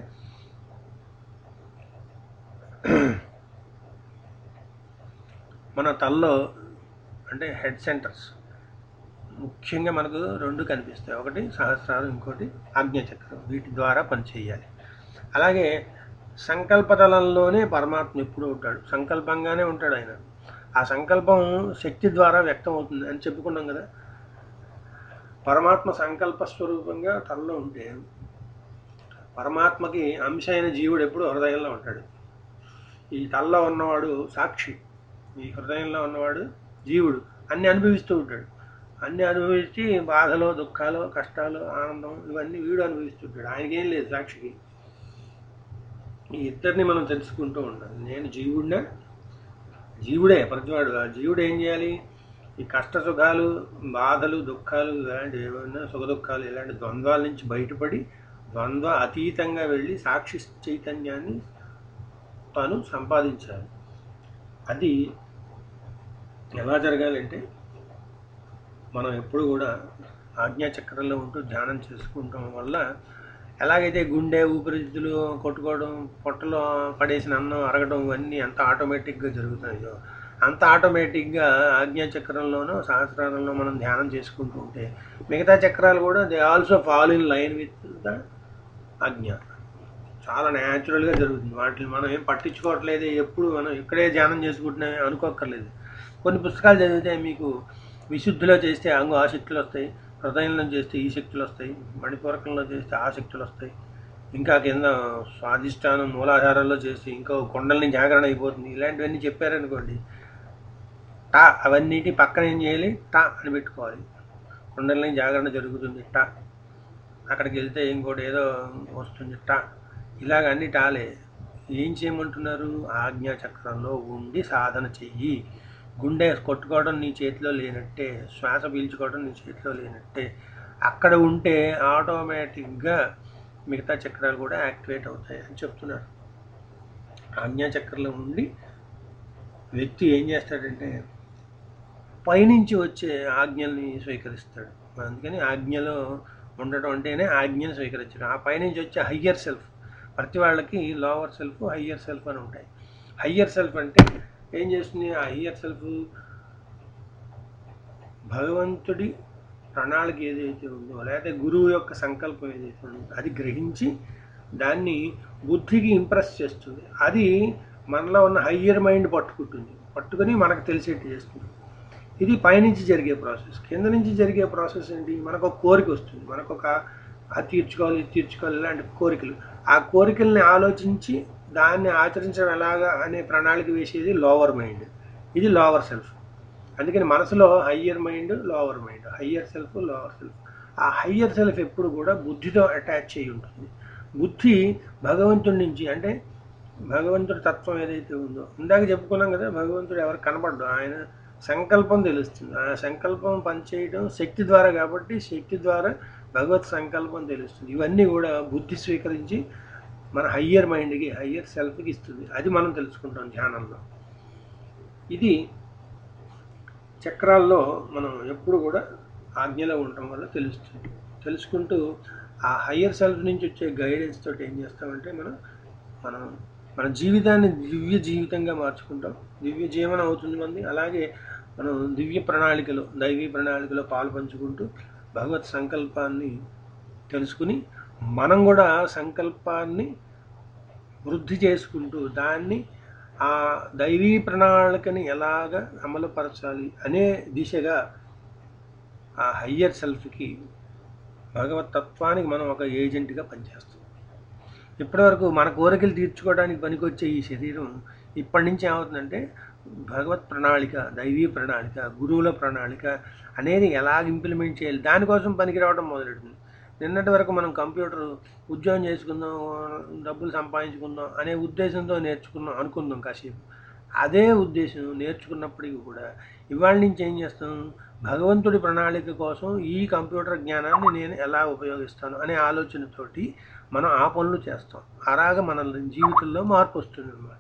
మన తల్లో అంటే హెడ్ సెంటర్స్ ముఖ్యంగా మనకు రెండు కనిపిస్తాయి ఒకటి సహస్రాలు ఇంకోటి ఆజ్ఞాచక్రం వీటి ద్వారా పనిచేయాలి అలాగే సంకల్పతలంలోనే పరమాత్మ ఎప్పుడు ఉంటాడు సంకల్పంగానే ఉంటాడు ఆయన ఆ సంకల్పం శక్తి ద్వారా వ్యక్తం అవుతుంది అని చెప్పుకున్నాం కదా పరమాత్మ సంకల్ప స్వరూపంగా తనలో ఉంటే పరమాత్మకి అంశ అయిన జీవుడు ఎప్పుడు హృదయంలో ఉంటాడు ఈ తలలో ఉన్నవాడు సాక్షి ఈ హృదయంలో ఉన్నవాడు జీవుడు అన్ని అనుభవిస్తూ ఉంటాడు అన్ని అనుభవించి బాధలు దుఃఖాలు కష్టాలు ఆనందం ఇవన్నీ వీడు అనుభవిస్తుంటాడు ఆయనకేం లేదు సాక్షికి ఈ ఇద్దరిని మనం తెలుసుకుంటూ ఉండాలి నేను జీవుడినా జీవుడే ప్రతివాడు ఆ జీవుడు ఏం చేయాలి ఈ కష్ట సుఖాలు బాధలు దుఃఖాలు ఇలాంటి ఏమైనా సుఖ దుఃఖాలు ఇలాంటి ద్వంద్వాల నుంచి బయటపడి ద్వంద్వ అతీతంగా వెళ్ళి సాక్షి చైతన్యాన్ని తాను సంపాదించాలి అది ఎలా జరగాలంటే మనం ఎప్పుడు కూడా ఆజ్ఞాచక్రంలో ఉంటూ ధ్యానం చేసుకుంటాం వల్ల ఎలాగైతే గుండె ఊపిరితిత్తులు కొట్టుకోవడం పొట్టలో పడేసిన అన్నం అరగడం ఇవన్నీ అంత ఆటోమేటిక్గా జరుగుతాయో అంత ఆటోమేటిక్గా ఆజ్ఞాచక్రంలోనూ సహస్రారంలో మనం ధ్యానం చేసుకుంటూ ఉంటే మిగతా చక్రాలు కూడా they also fall in line with the ajna చాలా న్యాచురల్గా జరుగుతుంది వాటిని మనం ఏం పట్టించుకోవట్లేదు ఎప్పుడు మనం ఇక్కడే ధ్యానం చేసుకుంటున్నామే అనుకోక్కర్లేదు కొన్ని పుస్తకాలు చదివితే మీకు విశుద్ధిలో చేస్తే అంగు ఆ శక్తులు వస్తాయి హృదయంలో చేస్తే ఈ శక్తులు వస్తాయి మణిపూరకంలో చేస్తే ఆ శక్తులు వస్తాయి ఇంకా కింద స్వాధిష్టానం మూలాధారాల్లో చేసి ఇంకో కొండల్ని జాగరణ అయిపోతుంది ఇలాంటివన్నీ చెప్పారనుకోండి టా అవన్నిటి పక్కన ఏం చేయాలి టా అని పెట్టుకోవాలి కొండల్ని జాగరణ జరుగుతుంది టా అక్కడికి వెళ్తే ఇంకోటి ఏదో వస్తుంది టా ఇలాగ అన్ని టాలే ఏం చేయమంటున్నారు ఆజ్ఞా చక్రంలో ఉండి సాధన చెయ్యి గుండె కొట్టుకోవడం నీ చేతిలో లేనట్టే శ్వాస పీల్చుకోవడం నీ చేతిలో లేనట్టే అక్కడ ఉంటే ఆటోమేటిక్గా మిగతా చక్రాలు కూడా యాక్టివేట్ అవుతాయి అని చెప్తున్నారు ఆజ్ఞా చక్రంలో ఉండి వ్యక్తి ఏం చేస్తాడంటే పైనుంచి వచ్చే ఆజ్ఞల్ని స్వీకరిస్తాడు అందుకని ఆజ్ఞలో ఉండటం అంటేనే ఆజ్ఞను స్వీకరించడం ఆ పైనుంచి వచ్చే హయ్యర్ సెల్ఫ్ ప్రతి వాళ్ళకి లోవర్ సెల్ఫ్ హయ్యర్ సెల్ఫ్ అని ఉంటాయి హయ్యర్ సెల్ఫ్ అంటే ఏం చేస్తుంది ఆ హయ్యర్ సెల్ఫ్ భగవంతుడి ప్రణాళిక ఏదైతే ఉందో లేకపోతే గురువు యొక్క సంకల్పం ఏదైతే ఉందో అది గ్రహించి దాన్ని బుద్ధికి ఇంప్రెస్ చేస్తుంది అది మనలో ఉన్న హయ్యర్ మైండ్ పట్టుకుంటుంది పట్టుకొని మనకు తెలిసేట్టు చేస్తుంది ఇది పైనుంచి జరిగే ప్రాసెస్ కింద నుంచి జరిగే ప్రాసెస్ ఏంటి మనకు ఒక కోరిక వస్తుంది మనకు ఒక అది తీర్చుకోవాలి ఇది తీర్చుకోవాలి ఇలాంటి కోరికలు ఆ కోరికల్ని ఆలోచించి దాన్ని ఆచరించడం ఎలాగా అనే ప్రణాళిక వేసేది లోవర్ మైండ్ ఇది లోవర్ సెల్ఫ్ అందుకని మనసులో higher mind lower mind higher self lower self ఆ హయ్యర్ సెల్ఫ్ ఎప్పుడు కూడా బుద్ధితో అటాచ్ చేయి ఉంటుంది బుద్ధి భగవంతుడి నుంచి అంటే భగవంతుడి తత్వం ఏదైతే ఉందో ఇందాక చెప్పుకున్నాం కదా భగవంతుడు ఎవరు కనపడ్డు ఆయన సంకల్పం తెలుస్తుంది ఆ సంకల్పం పనిచేయడం శక్తి ద్వారా కాబట్టి శక్తి ద్వారా భగవత్ సంకల్పం తెలుస్తుంది ఇవన్నీ కూడా బుద్ధి స్వీకరించి మన హయ్యర్ మైండ్కి హయ్యర్ సెల్ఫ్కి ఇస్తుంది అది మనం తెలుసుకుంటాం ధ్యానంలో ఇది చక్రాల్లో మనం ఎప్పుడు కూడా ఆజ్ఞలో ఉండటం వల్ల తెలుస్తుంది తెలుసుకుంటూ ఆ హయ్యర్ సెల్ఫ్ నుంచి వచ్చే గైడెన్స్ తోటి ఏం చేస్తామంటే మనం మనం మన జీవితాన్ని దివ్య జీవితంగా మార్చుకుంటాం దివ్య జీవనం అవుతుంది మంది అలాగే మనం దివ్య ప్రణాళికలో దైవీ ప్రణాళికలో పాలు పంచుకుంటూ భగవత్ సంకల్పాన్ని తెలుసుకుని మనం కూడా సంకల్పాన్ని వృద్ధి చేసుకుంటూ దాన్ని ఆ దైవీ ప్రణాళికని ఎలాగ అమలుపరచాలి అనే దిశగా ఆ హయ్యర్ సెల్ఫ్కి భగవత్ తత్వానికి మనం ఒక ఏజెంట్గా పనిచేస్తాం ఇప్పటివరకు మన కోరికలు తీర్చుకోవడానికి పనికొచ్చే ఈ శరీరం ఇప్పటి నుంచి ఏమవుతుందంటే భగవత్ ప్రణాళిక దైవీ ప్రణాళిక గురువుల ప్రణాళిక అనేది ఎలాగ ఇంప్లిమెంట్ చేయాలి దానికోసం పనికి రావడం మొదలెడుతుంది నిన్నటి వరకు మనం కంప్యూటర్ ఉద్యోగం చేసుకుందాం డబ్బులు సంపాదించుకుందాం అనే ఉద్దేశంతో నేర్చుకున్నాం అనుకుందాం కాసేపు అదే ఉద్దేశం నేర్చుకున్నప్పటికీ కూడా ఇవాళ నుంచి ఏం చేస్తాం భగవంతుడి ప్రణాళిక కోసం ఈ కంప్యూటర్ జ్ఞానాన్ని నేను ఎలా ఉపయోగిస్తాను అనే ఆలోచనతోటి మనం ఆ పనులు చేస్తాం అలాగ మన జీవితంలో మార్పు వస్తుంది అనమాట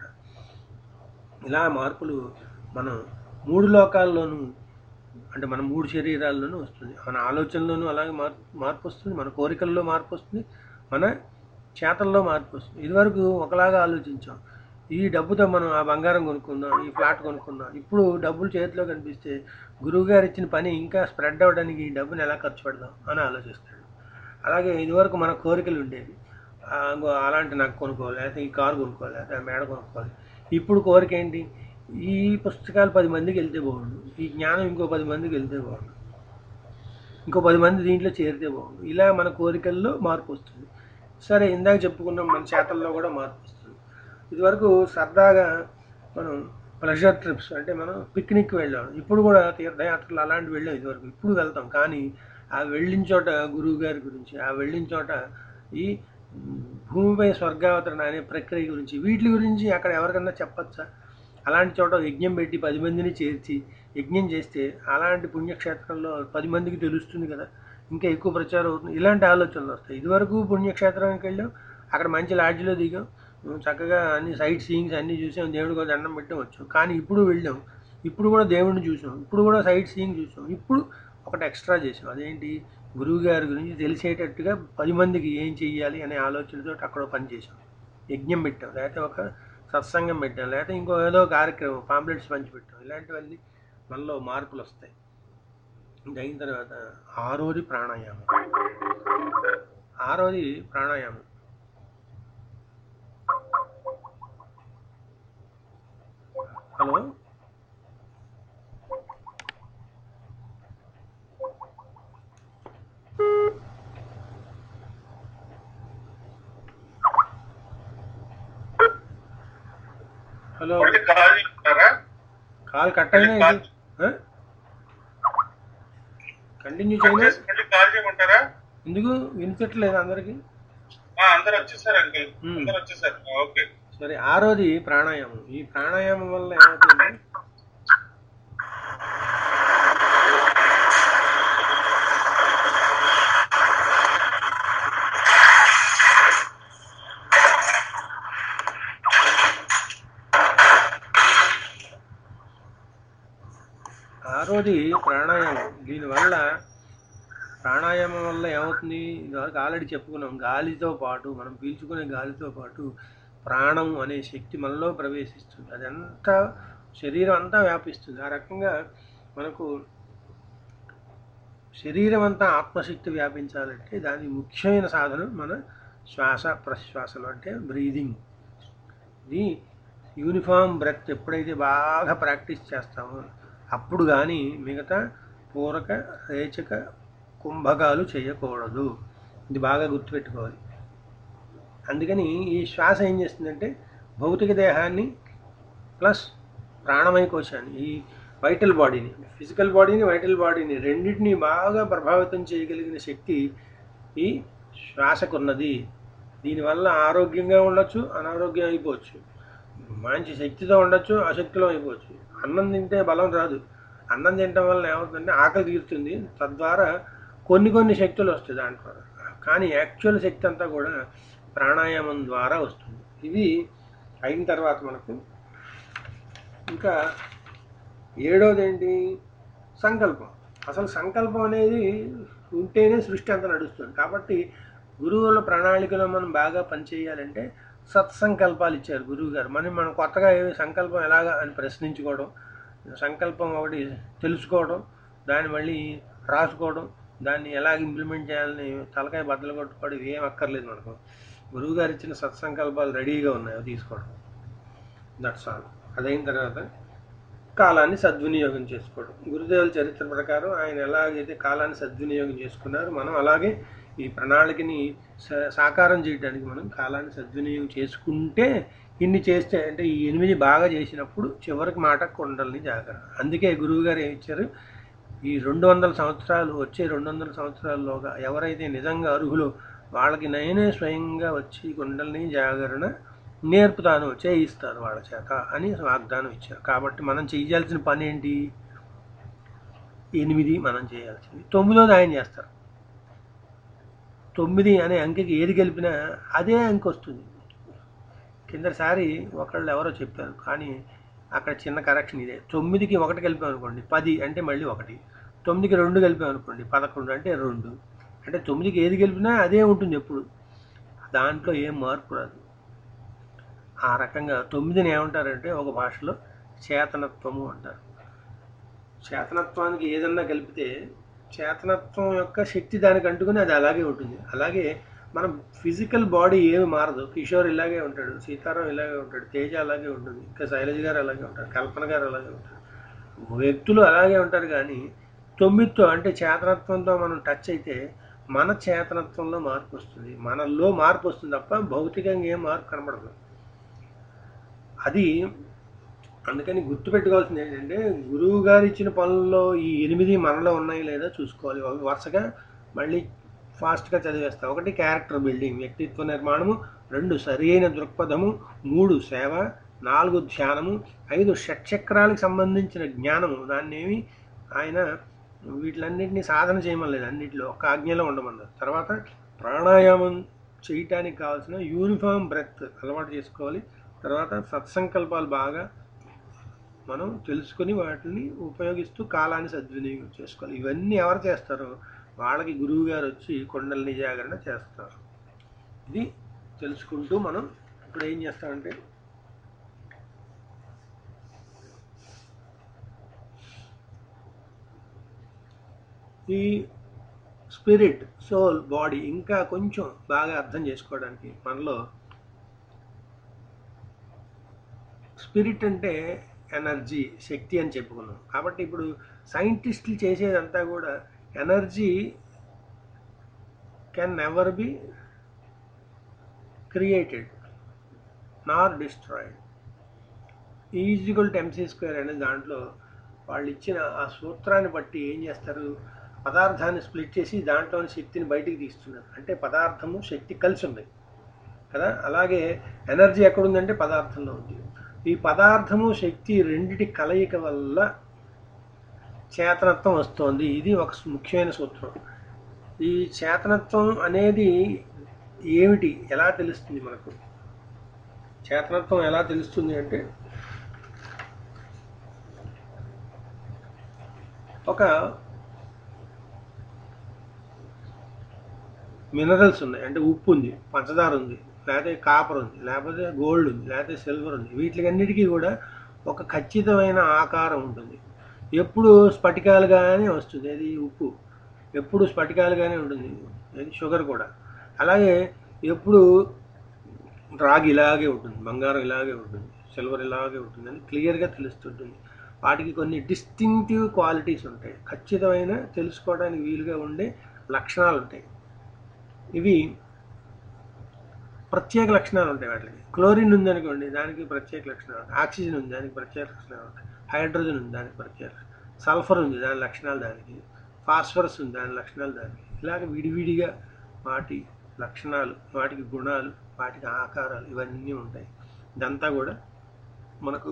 ఇలా మార్పులు మనం మూడు లోకాల్లోనూ అంటే మన మూడు శరీరాల్లోనూ వస్తుంది మన ఆలోచనలోనూ అలాగే మార్పు మార్పు వస్తుంది మన కోరికల్లో మార్పు వస్తుంది మన చేతల్లో మార్పు వస్తుంది ఇదివరకు ఒకలాగా ఆలోచించాం ఈ డబ్బుతో మనం ఆ బంగారం కొనుక్కుందాం ఈ ఫ్లాట్ కొనుక్కుందాం ఇప్పుడు డబ్బులు చేతిలో కనిపిస్తే గురువు గారు ఇచ్చిన పని ఇంకా స్ప్రెడ్ అవ్వడానికి ఈ డబ్బుని ఎలా ఖర్చు పెడదాం అని ఆలోచిస్తాడు అలాగే ఇదివరకు మన కోరికలు ఉండేవి ఆ, ఇంకో అలాంటి నాకు కొనుక్కోవాలి లేకపోతే ఈ కారు కొనుక్కోవాలి లేకపోతే ఆ మేడ కొనుక్కోవాలి ఇప్పుడు కోరిక ఏంటి ఈ పుస్తకాలు పది మందికి వెళ్తే బాగుండు ఈ జ్ఞానం ఇంకో పది మందికి వెళ్తే బాగుండు ఇంకో పది మంది దీంట్లో చేరితే బాగుండు ఇలా మన కోరికల్లో మార్పు వస్తుంది సరే ఇందాక చెప్పుకున్నాం మన చేతల్లో కూడా మార్పు వస్తుంది ఇదివరకు సరదాగా మనం ప్లెజర్ ట్రిప్స్ అంటే మనం పిక్నిక్ వెళ్ళాం ఇప్పుడు కూడా తీర్థయాత్రలు అలాంటివి వెళ్ళాం ఇదివరకు ఇప్పుడు వెళ్తాం కానీ ఆ వెళ్ళిన చోట గురువు గారి గురించి ఆ వెళ్ళిన చోట ఈ మ్, భూమిపై స్వర్గావతరణ అనే ప్రక్రియ గురించి వీటి గురించి అక్కడ ఎవరికన్నా చెప్పచ్చా అలాంటి చోట యజ్ఞం పెట్టి పది మందిని చేర్చి యజ్ఞం చేస్తే అలాంటి పుణ్యక్షేత్రంలో పది మందికి తెలుస్తుంది కదా ఇంకా ఎక్కువ ప్రచారం అవుతుంది ఇలాంటి ఆలోచనలు వస్తాయి ఇదివరకు పుణ్యక్షేత్రానికి వెళ్ళాం అక్కడ మంచి లాడ్జ్లో దిగాం ఉమ్, చక్కగా అన్ని సైట్ సీయింగ్స్ అన్నీ చూసాం దేవుడికి ఒక దండం పెట్టాం వచ్చాం కానీ ఇప్పుడు వెళ్ళాం ఇప్పుడు కూడా దేవుడిని చూసాం ఇప్పుడు కూడా సైట్ సీయింగ్ చూసాం ఇప్పుడు ఒకటి ఎక్స్ట్రా చేసాం అదేంటి గురువు గారి గురించి తెలిసేటట్టుగా పది మందికి ఏం చెయ్యాలి అనే ఆలోచనతో అక్కడ ఒక పని చేసాం యజ్ఞం పెట్టాం లేకపోతే ఒక సత్సంగం పెట్టాం లేకపోతే ఇంకో ఏదో కార్యక్రమం పాంప్లెట్స్ పంచిపెట్టాం ఇలాంటివన్నీ మనలో మార్పులు వస్తాయి ఇంకా అయిన తర్వాత ఆరోది ప్రాణాయామం ఆరోది ప్రాణాయామం హలో హలో మళ్ళీ కాల్ చేస్తారా కాల్ కట్ అయినా ఇది కంటిన్యూ చేయనా మళ్ళీ కాల్ చేయమంటారా ఎందుకు వినిపించట్లేదు అందరికి ఆ, అందరు వచ్చేసారు అంకుల్ Hmm. అందరు వచ్చేసారు ఓకే సరే ఆరోది ప్రాణాయామం ఈ ప్రాణాయామం వల్ల ఏమవుతుంది ఆరోది ప్రాణాయామం దీనివల్ల ప్రాణాయామం వల్ల ఏమవుతుంది ఇదివరకు ఆల్రెడీ చెప్పుకున్నాం గాలితో పాటు మనం పీల్చుకునే గాలితో పాటు ప్రాణం అనే శక్తి మనలో ప్రవేశిస్తుంది అదంతా శరీరం అంతా వ్యాపిస్తుంది ఆ రకంగా మనకు శరీరం అంతా ఆత్మశక్తి వ్యాపించాలంటే దానికి ముఖ్యమైన సాధనం మన శ్వాస ప్రశ్వాసలు అంటే బ్రీదింగ్ ఇది యూనిఫామ్ బ్రెత్ ఎప్పుడైతే బాగా ప్రాక్టీస్ చేస్తామో అప్పుడు కానీ మిగతా పూరక రేచక కుంభకాలు చేయకూడదు ఇది బాగా గుర్తుపెట్టుకోవాలి అందుకని ఈ శ్వాస ఏం చేస్తుందంటే భౌతిక దేహాన్ని ప్లస్ ప్రాణమయ కోశాన్ని ఈ వైటల్ బాడీని ఫిజికల్ బాడీని వైటల్ బాడీని రెండింటిని బాగా ప్రభావితం చేయగలిగిన శక్తి ఈ శ్వాసకున్నది దీనివల్ల ఆరోగ్యంగా ఉండొచ్చు అనారోగ్యం అయిపోవచ్చు మంచి శక్తితో ఉండొచ్చు అశక్తిలో అయిపోవచ్చు అన్నం తింటే బలం రాదు అన్నం తినటం వల్ల ఏమవుతుందంటే ఆకలి తీరుతుంది తద్వారా కొన్ని కొన్ని శక్తులు వస్తాయి దాంట్లో కానీ యాక్చువల్ శక్తి అంతా కూడా ప్రాణాయామం ద్వారా వస్తుంది ఇవి అయిన తర్వాత మనకు ఇంకా ఏడోది ఏంటి సంకల్పం అసలు సంకల్పం అనేది ఉంటేనే సృష్టి అంతా నడుస్తుంది కాబట్టి గురువుల ప్రణాళికలో మనం బాగా పనిచేయాలంటే సత్సంకల్పాలు ఇచ్చారు గురువు గారు మనం మనం కొత్తగా ఏమి సంకల్పం ఎలాగా అని ప్రశ్నించుకోవడం సంకల్పం ఒకటి తెలుసుకోవడం దాన్ని మళ్ళీ రాసుకోవడం దాన్ని ఎలాగ ఇంప్లిమెంట్ చేయాలని తలకాయ బద్దలు కొట్టుకోవడం ఏం అక్కర్లేదు మనకు గురువు గారు ఇచ్చిన సత్సంకల్పాలు రెడీగా ఉన్నాయి అవి తీసుకోవడం దట్స్ ఆల్ అదైన తర్వాత కాలాన్ని సద్వినియోగం చేసుకోవడం గురుదేవుల చరిత్ర ప్రకారం ఆయన ఎలాగైతే కాలాన్ని సద్వినియోగం చేసుకున్నారు మనం అలాగే ఈ ప్రణాళికని స- సాకారం చేయడానికి మనం కాలాన్ని సద్వినియోగం చేసుకుంటే ఇన్ని చేస్తే అంటే ఈ ఎనిమిది బాగా చేసినప్పుడు చివరికి మాట కొండల్ని జాగ్రత్త అందుకే గురువు గారు ఏమి ఇచ్చారు ఈ రెండు వందల సంవత్సరాలు వచ్చే రెండు వందల సంవత్సరాల్లోగా ఎవరైతే నిజంగా అర్హులో వాళ్ళకి నేనే స్వయంగా వచ్చి కుండల్ని జాగరణ నేర్పుతాను చేయిస్తాను వాళ్ళ చేత అని వాగ్దానం ఇచ్చారు కాబట్టి మనం చేయాల్సిన పని ఏంటి ఎనిమిది మనం చేయాల్సింది తొమ్మిదోది ఆయన చేస్తారు తొమ్మిది అనే అంకెకి ఏది కలిపినా అదే అంకె వస్తుంది కిందసారి ఒకళ్ళు ఎవరో చెప్పారు కానీ అక్కడ చిన్న కరెక్షన్ ఇదే తొమ్మిదికి ఒకటి కలిపాం అనుకోండి పది అంటే మళ్ళీ ఒకటి తొమ్మిదికి రెండు కలిపాం అనుకోండి పదకొండు అంటే రెండు అంటే తొమ్మిదికి ఏది కలిపినా అదే ఉంటుంది ఎప్పుడు దాంట్లో ఏం మార్పు రాదు ఆ రకంగా తొమ్మిదిని ఏమంటారంటే ఒక భాషలో చేతనత్వము అంటారు చేతనత్వానికి ఏదన్నా కలిపితే చేతనత్వం యొక్క శక్తి దానికి అంటుకుని అది అలాగే ఉంటుంది అలాగే మన ఫిజికల్ బాడీ ఏమి మారదు కిషోర్ ఇలాగే ఉంటాడు సీతారాం ఇలాగే ఉంటాడు తేజ అలాగే ఉంటుంది ఇంకా శైలజ గారు అలాగే ఉంటారు కల్పన గారు అలాగే ఉంటారు వ్యక్తులు అలాగే ఉంటారు కానీ తొమ్మిదితో అంటే చేతనత్వంతో మనం టచ్ అయితే మన చేతనత్వంలో మార్పు వస్తుంది మనలో మార్పు వస్తుంది తప్ప భౌతికంగా ఏం మార్పు కనబడదు అది అందుకని గుర్తుపెట్టుకోవాల్సింది ఏంటంటే గురువు గారు ఇచ్చిన పనుల్లో ఈ ఎనిమిది మనలో ఉన్నాయి లేదా చూసుకోవాలి అవి వరుసగా మళ్ళీ ఫాస్ట్గా చదివేస్తాం ఒకటి క్యారెక్టర్ బిల్డింగ్ వ్యక్తిత్వ నిర్మాణము రెండు సరియైన దృక్పథము మూడు సేవ నాలుగు ధ్యానము ఐదు షట్చక్రాలకు సంబంధించిన జ్ఞానము దాన్ని ఏమి ఆయన వీటిలన్నింటినీ సాధన చేయమలేదు అన్నింటిలో ఒక ఆజ్ఞలో ఉండమన్నారు తర్వాత ప్రాణాయామం చేయటానికి కావాల్సిన యూనిఫామ్ బ్రెత్ అలవాటు చేసుకోవాలి తర్వాత సత్సంకల్పాలు బాగా మనం తెలుసుకొని వాటిని ఉపయోగిస్తూ కాలాన్ని సద్వినియోగం చేసుకోవాలి ఇవన్నీ ఎవరు చేస్తారో వాళ్ళకి గురువు గారు వచ్చి కొండలని జాగరణ చేస్తారు ఇది తెలుసుకుంటూ మనం ఇప్పుడు ఏం చేస్తామంటే ఈ స్పిరిట్ సోల్ బాడీ ఇంకా కొంచెం బాగా అర్థం చేసుకోవడానికి మనలో స్పిరిట్ అంటే ఎనర్జీ శక్తి అని చెప్పుకున్నాం కాబట్టి ఇప్పుడు సైంటిస్టులు చేసేదంతా కూడా energy can never be created nor destroyed equal to M C square అనే దాంట్లో వాళ్ళు ఇచ్చిన ఆ సూత్రాన్ని బట్టి ఏం చేస్తారు పదార్థాన్ని స్ప్లిట్ చేసి దాంట్లోని శక్తిని బయటికి తీస్తున్నారు అంటే పదార్థము శక్తి కలిసి ఉన్నాయి కదా అలాగే ఎనర్జీ ఎక్కడుందంటే పదార్థంలో ఉంది ఈ పదార్థము శక్తి రెండిటి కలయిక వల్ల చేతనత్వం వస్తోంది ఇది ఒక ముఖ్యమైన సూత్రం ఈ చేతనత్వం అనేది ఏమిటి ఎలా తెలుస్తుంది మనకు చేతనత్వం ఎలా తెలుస్తుంది అంటే ఒక మినరల్స్ ఉన్నాయి అంటే ఉప్పు ఉంది పంచదార ఉంది లేకపోతే కాపర్ ఉంది లేకపోతే గోల్డ్ ఉంది లేకపోతే సిల్వర్ ఉంది వీటికన్నిటికీ కూడా ఒక ఖచ్చితమైన ఆకారం ఉంటుంది ఎప్పుడు స్ఫటికాలుగానే వస్తుంది అది ఉప్పు ఎప్పుడు స్ఫటికాలుగానే ఉంటుంది అది షుగర్ కూడా అలాగే ఎప్పుడు రాగి ఇలాగే ఉంటుంది బంగారం ఇలాగే ఉంటుంది సిల్వర్ ఇలాగే ఉంటుంది అని క్లియర్గా తెలుస్తుంటుంది వాటికి కొన్ని డిస్టింక్టివ్ క్వాలిటీస్ ఉంటాయి ఖచ్చితమైన తెలుసుకోవడానికి వీలుగా ఉండే లక్షణాలు ఉంటాయి ఇవి ప్రత్యేక లక్షణాలు ఉంటాయి వాటికి క్లోరిన్ ఉందనుకోండి దానికి ప్రత్యేక లక్షణాలు ఉంటాయి ఆక్సిజన్ ఉంది దానికి ప్రత్యేక లక్షణాలు ఉంటాయి హైడ్రోజన్ ఉంది దానికి ప్రత్యేక సల్ఫర్ ఉంది దాని లక్షణాలు దానికి ఫాస్ఫరస్ ఉంది దాని లక్షణాలు దానికి ఇలాగ విడివిడిగా వాటి లక్షణాలు వాటికి గుణాలు వాటికి ఆకారాలు ఇవన్నీ ఉంటాయి ఇదంతా కూడా మనకు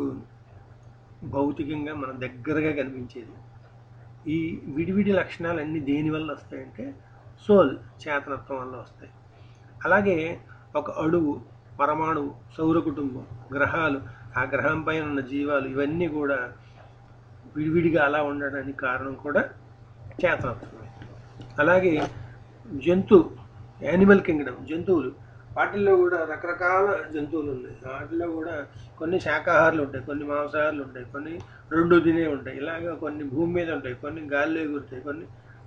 భౌతికంగా మన దగ్గరగా కనిపించేది ఈ విడివిడి లక్షణాలన్నీ దేనివల్ల వస్తాయంటే సోల్ చేతనత్వం వల్ల వస్తాయి అలాగే ఒక అణువు పరమాణువు సౌర కుటుంబం గ్రహాలు ఆ గ్రహం పైన ఉన్న జీవాలు ఇవన్నీ కూడా విడివిడిగా అలా ఉండడానికి కారణం కూడా చేతనత్వమే అలాగే జంతు యానిమల్ కింగ్డమ్ జంతువులు వాటిల్లో కూడా రకరకాల జంతువులు ఉన్నాయి వాటిలో కూడా కొన్ని శాకాహారులు ఉంటాయి కొన్ని మాంసాహారులు ఉంటాయి కొన్ని రెండు తినే ఉంటాయి ఇలాగ కొన్ని భూమి మీద ఉంటాయి కొన్ని గాలిలో ఎగురుతాయి కొన్ని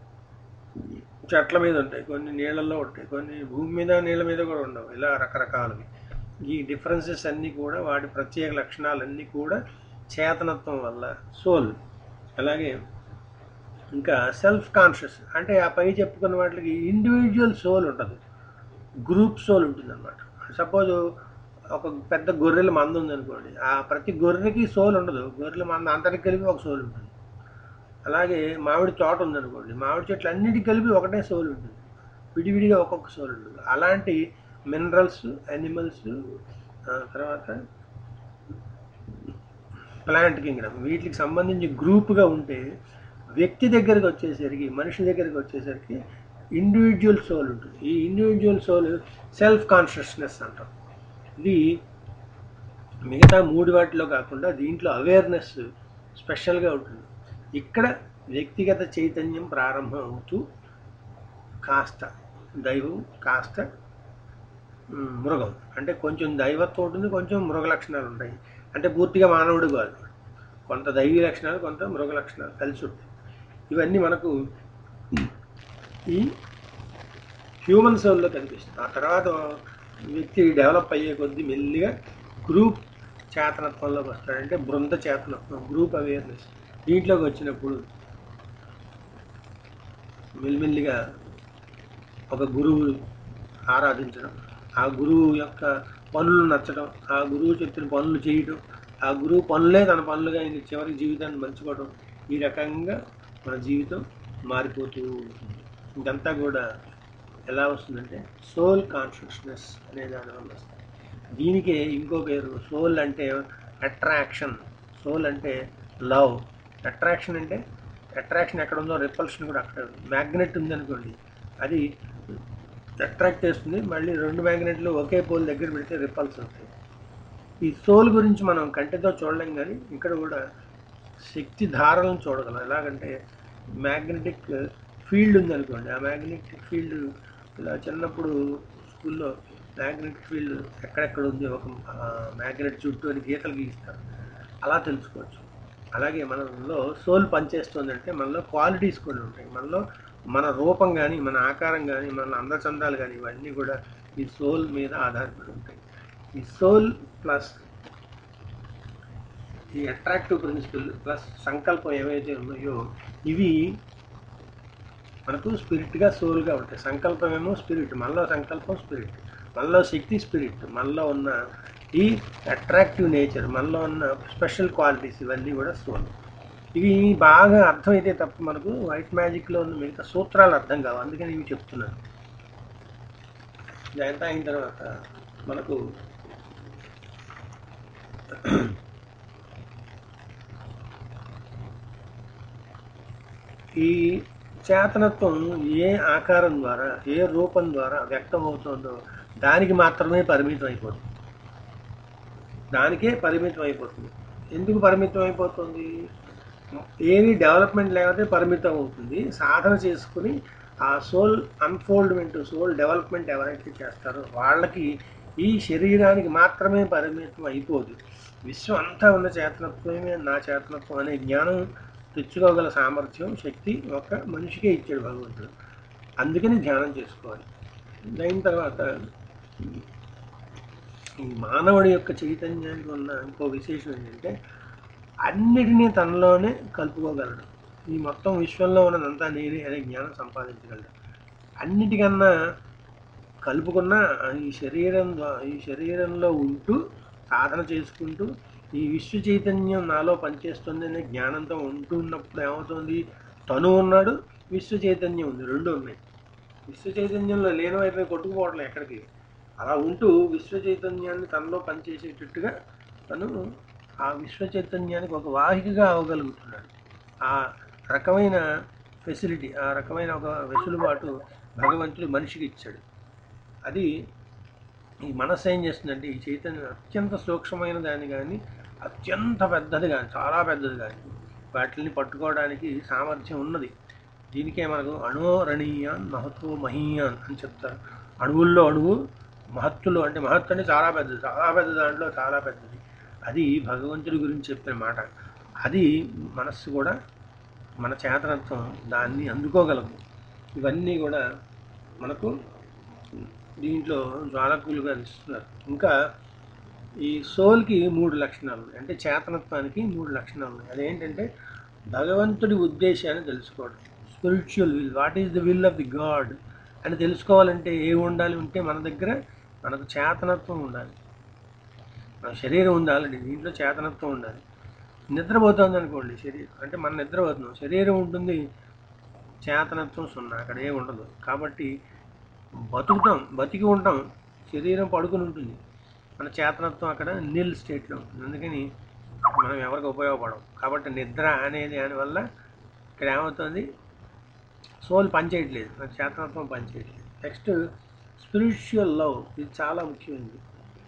చెట్ల మీద ఉంటాయి కొన్ని నీళ్ళల్లో ఉంటాయి కొన్ని భూమి మీద నీళ్ళ మీద కూడా ఉండవు ఇలా రకరకాలవి ఈ డిఫరెన్సెస్ అన్నీ కూడా వాటి ప్రత్యేక లక్షణాలన్నీ కూడా చేతనత్వం వల్ల సోల్ అలాగే ఇంకా సెల్ఫ్ కాన్షియస్ అంటే ఆ పై చెప్పుకున్న వాటికి ఇండివిజువల్ సోల్ ఉంటుంది గ్రూప్ సోల్ ఉంటుంది అనమాట సపోజ్ ఒక పెద్ద గొర్రెల మంద ఉందనుకోండి ఆ ప్రతి గొర్రెకి సోల్ ఉండదు గొర్రెల మంద అంతటికి కలిపి ఒక సోల్ ఉంటుంది అలాగే మామిడి తోట ఉందనుకోండి మామిడి చెట్లు అన్నిటికి కలిపి ఒకటే సోల్ ఉంటుంది విడివిడిగా ఒక్కొక్క సోల్ ఉంటుంది అలాంటి మినరల్స్ యానిమల్స్ తర్వాత ప్లాంట్ కింగ్డమ్ వీటికి సంబంధించి గ్రూప్గా ఉంటే వ్యక్తి దగ్గరికి వచ్చేసరికి మనిషి దగ్గరికి వచ్చేసరికి ఇండివిజువల్ సోల్ ఉంటుంది ఈ ఇండివిజువల్ సోల్ సెల్ఫ్ కాన్షియస్నెస్ అంటాం ఇది మిగతా మూడు వాటిలో కాకుండా దీంట్లో అవేర్నెస్ స్పెషల్గా ఉంటుంది ఇక్కడ వ్యక్తిగత చైతన్యం ప్రారంభం అవుతూ కాస్త దైవం కాస్త మ్, మృగం అంటే కొంచెం దైవత్వం ఉంటుంది కొంచెం మృగ లక్షణాలు ఉంటాయి అంటే పూర్తిగా మానవుడు కాదు కొంత దైవీ లక్షణాలు కొంత మృగ లక్షణాలు కలిసి ఉంటాయి ఇవన్నీ మనకు ఈ హ్యూమన్ సోల్లో కనిపిస్తుంది ఆ తర్వాత వ్యక్తి డెవలప్ అయ్యే కొద్దీ మెల్లిగా గ్రూప్ చేతనత్వంలోకి వస్తాడు అంటే బృంద చేతనత్వం గ్రూప్ అవేర్నెస్ దీంట్లోకి వచ్చినప్పుడు మెల్లిమెల్లిగా ఒక గురువు ఆరాధించడం ఆ గురువు యొక్క పనులు నచ్చడం ఆ గురువు చెప్పిన పనులు చేయడం ఆ గురువు పనులే తన పనులుగా ఆయన చివరి జీవితాన్ని మలుచుకోవడం ఈ రకంగా మన జీవితం మారిపోతూ ఉంటుంది ఇదంతా కూడా ఎలా వస్తుందంటే సోల్ కాన్షియస్నెస్ అనే దాని వల్ల వస్తుంది దీనికే ఇంకో పేరు సోల్ అంటే అట్రాక్షన్ సోల్ అంటే లవ్ అట్రాక్షన్ అంటే అట్రాక్షన్ ఎక్కడ ఉందో రిపల్షన్ కూడా అక్కడ మ్యాగ్నెట్ ఉందనుకోండి అది అట్రాక్ట్ చేస్తుంది మళ్ళీ రెండు మ్యాగ్నెట్లు ఒకే పోల్ దగ్గర పెడితే రిపల్స్ అవుతాయి ఈ సోల్ గురించి మనం కంటితో చూడలేం కానీ ఇక్కడ కూడా శక్తి ధారలను చూడగలం ఎలాగంటే మ్యాగ్నెటిక్ ఫీల్డ్ ఉందనుకోండి ఆ మ్యాగ్నెటిక్ ఫీల్డ్ ఇలా చిన్నప్పుడు స్కూల్లో మ్యాగ్నెటిక్ ఫీల్డ్ ఎక్కడెక్కడ ఉంది ఒక మ్యాగ్నెట్ చుట్టూ అని గీతలు గీస్తారు అలా తెలుసుకోవచ్చు అలాగే మనలో సోల్ పనిచేస్తుందంటే మనలో క్వాలిటీస్ కొన్ని ఉంటాయి మనలో మన రూపం కానీ మన ఆకారం కానీ మన అందచందాలు కానీ ఇవన్నీ కూడా ఈ సోల్ మీద ఆధారపడి ఉంటాయి ఈ సోల్ ప్లస్ ఈ అట్రాక్టివ్ ప్రిన్సిపల్ ప్లస్ సంకల్పం ఏవైతే ఉన్నాయో ఇవి మనకు స్పిరిట్గా సోల్గా ఉంటాయి సంకల్పం ఏమో స్పిరిట్ మనలో సంకల్పం స్పిరిట్ మనలో శక్తి స్పిరిట్ మనలో ఉన్న ఈ అట్రాక్టివ్ నేచర్ మనలో ఉన్న స్పెషల్ క్వాలిటీస్ ఇవన్నీ కూడా సోల్ ఇవి బాగా అర్థమైతే తప్ప మనకు వైట్ మ్యాజిక్లో ఉన్న మిగతా సూత్రాలు అర్థం కావు అందుకని ఇవి చెప్తున్నాను ఇదంతా అయిన తర్వాత మనకు ఈ చేతనత్వం ఏ ఆకారం ద్వారా ఏ రూపం ద్వారా వ్యక్తం అవుతుందో దానికి మాత్రమే పరిమితం అయిపోతుంది దానికే పరిమితం అయిపోతుంది ఎందుకు పరిమితం అయిపోతుంది ఏమి డెవలప్మెంట్ లేకపోతే పరిమితం అవుతుంది సాధన చేసుకుని ఆ సోల్ అన్ఫోల్డ్మెంట్ సోల్ డెవలప్మెంట్ ఎవరైతే చేస్తారో వాళ్ళకి ఈ శరీరానికి మాత్రమే పరిమితం అయిపోదు విశ్వం అంతా ఉన్న చేతనత్వమే నా చేతనత్వం అనే జ్ఞానం తెచ్చుకోగల సామర్థ్యం శక్తి ఒక మనిషికే ఇచ్చాడు భగవంతుడు అందుకని ధ్యానం చేసుకోవాలి అయిన తర్వాత ఈ మానవుడి యొక్క చైతన్యానికి ఉన్న ఇంకో విశేషం ఏంటంటే అన్నిటినీ తనలోనే కలుపుకోగలడు ఈ మొత్తం విశ్వంలో ఉన్నదంతా నేనే అనే జ్ఞానం సంపాదించగలడు అన్నిటికన్నా కలుపుకున్న ఈ శరీరం ద్వా- ఈ శరీరంలో ఉంటూ సాధన చేసుకుంటూ ఈ విశ్వ చైతన్యం నాలో పనిచేస్తుంది అనే జ్ఞానంతో ఉంటున్నప్పుడు ఏమవుతుంది తను ఉన్నాడు విశ్వ చైతన్యం ఉంది రెండు ఉన్నాయి విశ్వ చైతన్యంలో లేని వైపు కొట్టుకుపోవట్లే ఎక్కడికి అలా ఉంటూ విశ్వ చైతన్యాన్ని తనలో పనిచేసేటట్టుగా తను ఆ విశ్వ చైతన్యానికి ఒక వాహికగా అవ్వగలుగుతున్నాడు ఆ రకమైన ఫెసిలిటీ ఆ రకమైన ఒక వెసులుబాటు భగవంతుడు మనిషికి ఇచ్చాడు అది ఈ మనస్సు ఏం చేస్తుందంటే ఈ చైతన్యం అత్యంత సూక్ష్మమైన దాన్ని కానీ అత్యంత పెద్దది కానీ చాలా పెద్దది కానీ వాటిని పట్టుకోవడానికి సామర్థ్యం ఉన్నది దీనికే మనకు అణోరణీయాన్ మహత్వ మహీయాన్ అని చెప్తారు అణువుల్లో అణువు మహత్తులు అంటే మహత్తు అంటే చాలా పెద్దది చాలా పెద్ద దాంట్లో చాలా పెద్దది అది భగవంతుడి గురించి చెప్పిన మాట అది మనస్సు కూడా మన చేతనత్వం దాన్ని అందుకోగలదు ఇవన్నీ కూడా మనకు దీంట్లో జ్వాలకులుగా ఇస్తున్నారు ఇంకా ఈ సోల్కి మూడు లక్షణాలు ఉన్నాయి అంటే చేతనత్వానికి మూడు లక్షణాలు ఉన్నాయి అదేంటంటే భగవంతుడి ఉద్దేశాన్ని తెలుసుకోవడం spiritual will what is the will of the God అని తెలుసుకోవాలంటే ఏమి ఉండాలి ఉంటే మన దగ్గర మనకు చేతనత్వం ఉండాలి మన శరీరం ఉంది ఆల్రెడీ దీంట్లో చేతనత్వం ఉండాలి నిద్రపోతుంది అనుకోండి శరీరం అంటే మనం నిద్రపోతున్నాం శరీరం ఉంటుంది చేతనత్వం సున్నా అక్కడ ఏమి ఉండదు కాబట్టి బతుకుతాం బతికి ఉంటాం శరీరం పడుకుని ఉంటుంది మన చేతనత్వం అక్కడ నిల్ స్టేట్లో ఉంటుంది అందుకని మనం ఎవరికి ఉపయోగపడం కాబట్టి నిద్ర అనేది దానివల్ల ఇక్కడ ఏమవుతుంది సోల్ పనిచేయట్లేదు మన చేతనత్వం పనిచేయట్లేదు నెక్స్ట్ స్పిరిచువల్ లవ్ ఇది చాలా ముఖ్యమైనది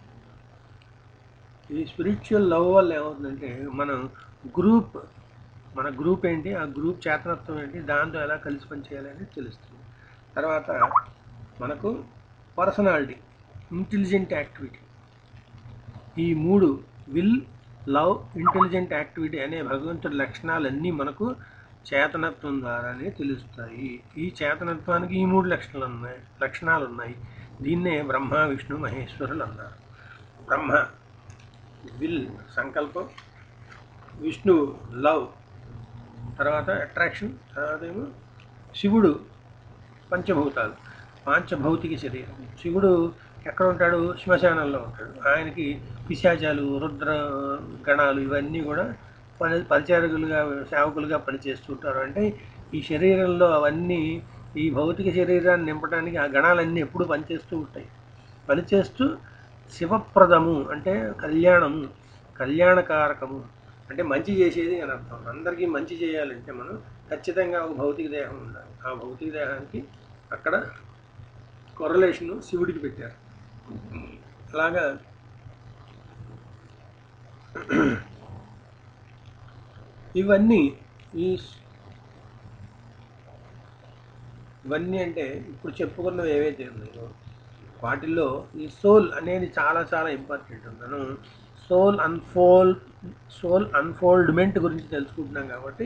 ఈ స్పిరిచువల్ లవ్ వల్ల ఏమవుతుందంటే మనం గ్రూప్ మన గ్రూప్ ఏంటి ఆ గ్రూప్ చేతనత్వం ఏంటి దాంతో ఎలా కలిసి పనిచేయాలని తెలుస్తుంది తర్వాత మనకు పర్సనాలిటీ ఇంటెలిజెంట్ యాక్టివిటీ ఈ మూడు విల్ లవ్ ఇంటెలిజెంట్ యాక్టివిటీ అనే భగవంతుడి లక్షణాలన్నీ మనకు చేతనత్వం ద్వారానే తెలుస్తాయి ఈ చేతనత్వానికి ఈ మూడు లక్షణాలు ఉన్నాయి లక్షణాలు ఉన్నాయి దీన్నే బ్రహ్మ విష్ణు మహేశ్వరులు అన్నారు బ్రహ్మ విల్ సంకల్పం విష్ణు లవ్ తర్వాత అట్రాక్షన్ తర్వాత ఏమో శివుడు పంచభూతాలు పాంచభౌతిక శరీరం శివుడు ఎక్కడ ఉంటాడు శ్మశానంలో ఉంటాడు ఆయనకి పిశాచాలు రుద్ర గణాలు ఇవన్నీ కూడా పని పరిచారకులుగా సేవకులుగా పనిచేస్తుంటారు అంటే ఈ శరీరంలో అవన్నీ ఈ భౌతిక శరీరాన్ని నింపడానికి ఆ గణాలన్నీ ఎప్పుడు పనిచేస్తూ ఉంటాయి పనిచేస్తూ శివప్రదము అంటే కళ్యాణము కళ్యాణకారకము అంటే మంచి చేసేది అని అర్థం అందరికీ మంచి చేయాలంటే మనం ఖచ్చితంగా ఒక భౌతిక దేహం ఉండాలి ఆ భౌతిక దేహానికి అక్కడ కొరలేషన్ శివుడికి పెట్టారు అలాగా ఇవన్నీ ఈ ఇవన్నీ అంటే ఇప్పుడు చెప్పుకున్నవి ఏవైతే ఉన్నాయో వాటిల్లో ఈ సోల్ అనేది చాలా చాలా ఇంపార్టెంట్ మనం సోల్ అన్ఫోల్డ్ సోల్ అన్ఫోల్డ్మెంట్ గురించి తెలుసుకుంటున్నాం కాబట్టి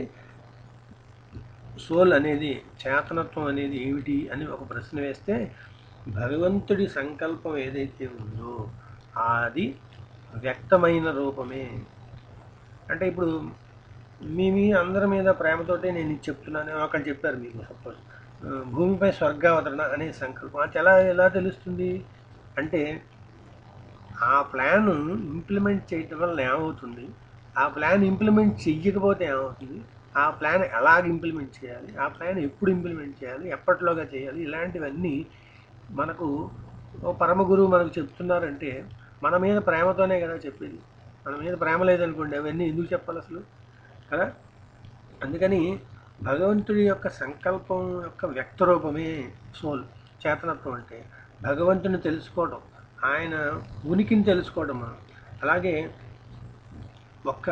సోల్ అనేది చేతనత్వం అనేది ఏమిటి అని ఒక ప్రశ్న వేస్తే భగవంతుడి సంకల్పం ఏదైతే ఉందో అది వ్యక్తమైన రూపమే అంటే ఇప్పుడు మీ మీ అందరి మీద ప్రేమతోటే నేను ఇది చెప్తున్నాను ఒకటి చెప్పారు మీకు సపోజ్ భూమిపై స్వర్గావతరణ అనే సంకల్పం అది ఎలా ఎలా తెలుస్తుంది అంటే ఆ ప్లాన్ ఇంప్లిమెంట్ చేయటం వల్ల ఏమవుతుంది ఆ ప్లాన్ ఇంప్లిమెంట్ చెయ్యకపోతే ఏమవుతుంది ఆ ప్లాన్ ఎలాగ ఇంప్లిమెంట్ చేయాలి ఆ ప్లాన్ ఎప్పుడు ఇంప్లిమెంట్ చేయాలి ఎప్పటిలోగా చేయాలి ఇలాంటివన్నీ మనకు ఓ పరమ గురువు మనకు చెప్తున్నారంటే మన మీద ప్రేమతోనే కదా చెప్పేది మన మీద ప్రేమ లేదనుకోండి అవన్నీ ఎందుకు చెప్పాలి అసలు కదా అందుకని భగవంతుడి యొక్క సంకల్పం యొక్క వ్యక్త రూపమే సోల్ చేతనత్వం అంటే భగవంతుని తెలుసుకోవడం ఆయన ఉనికిని తెలుసుకోవడం మనం అలాగే ఒక్క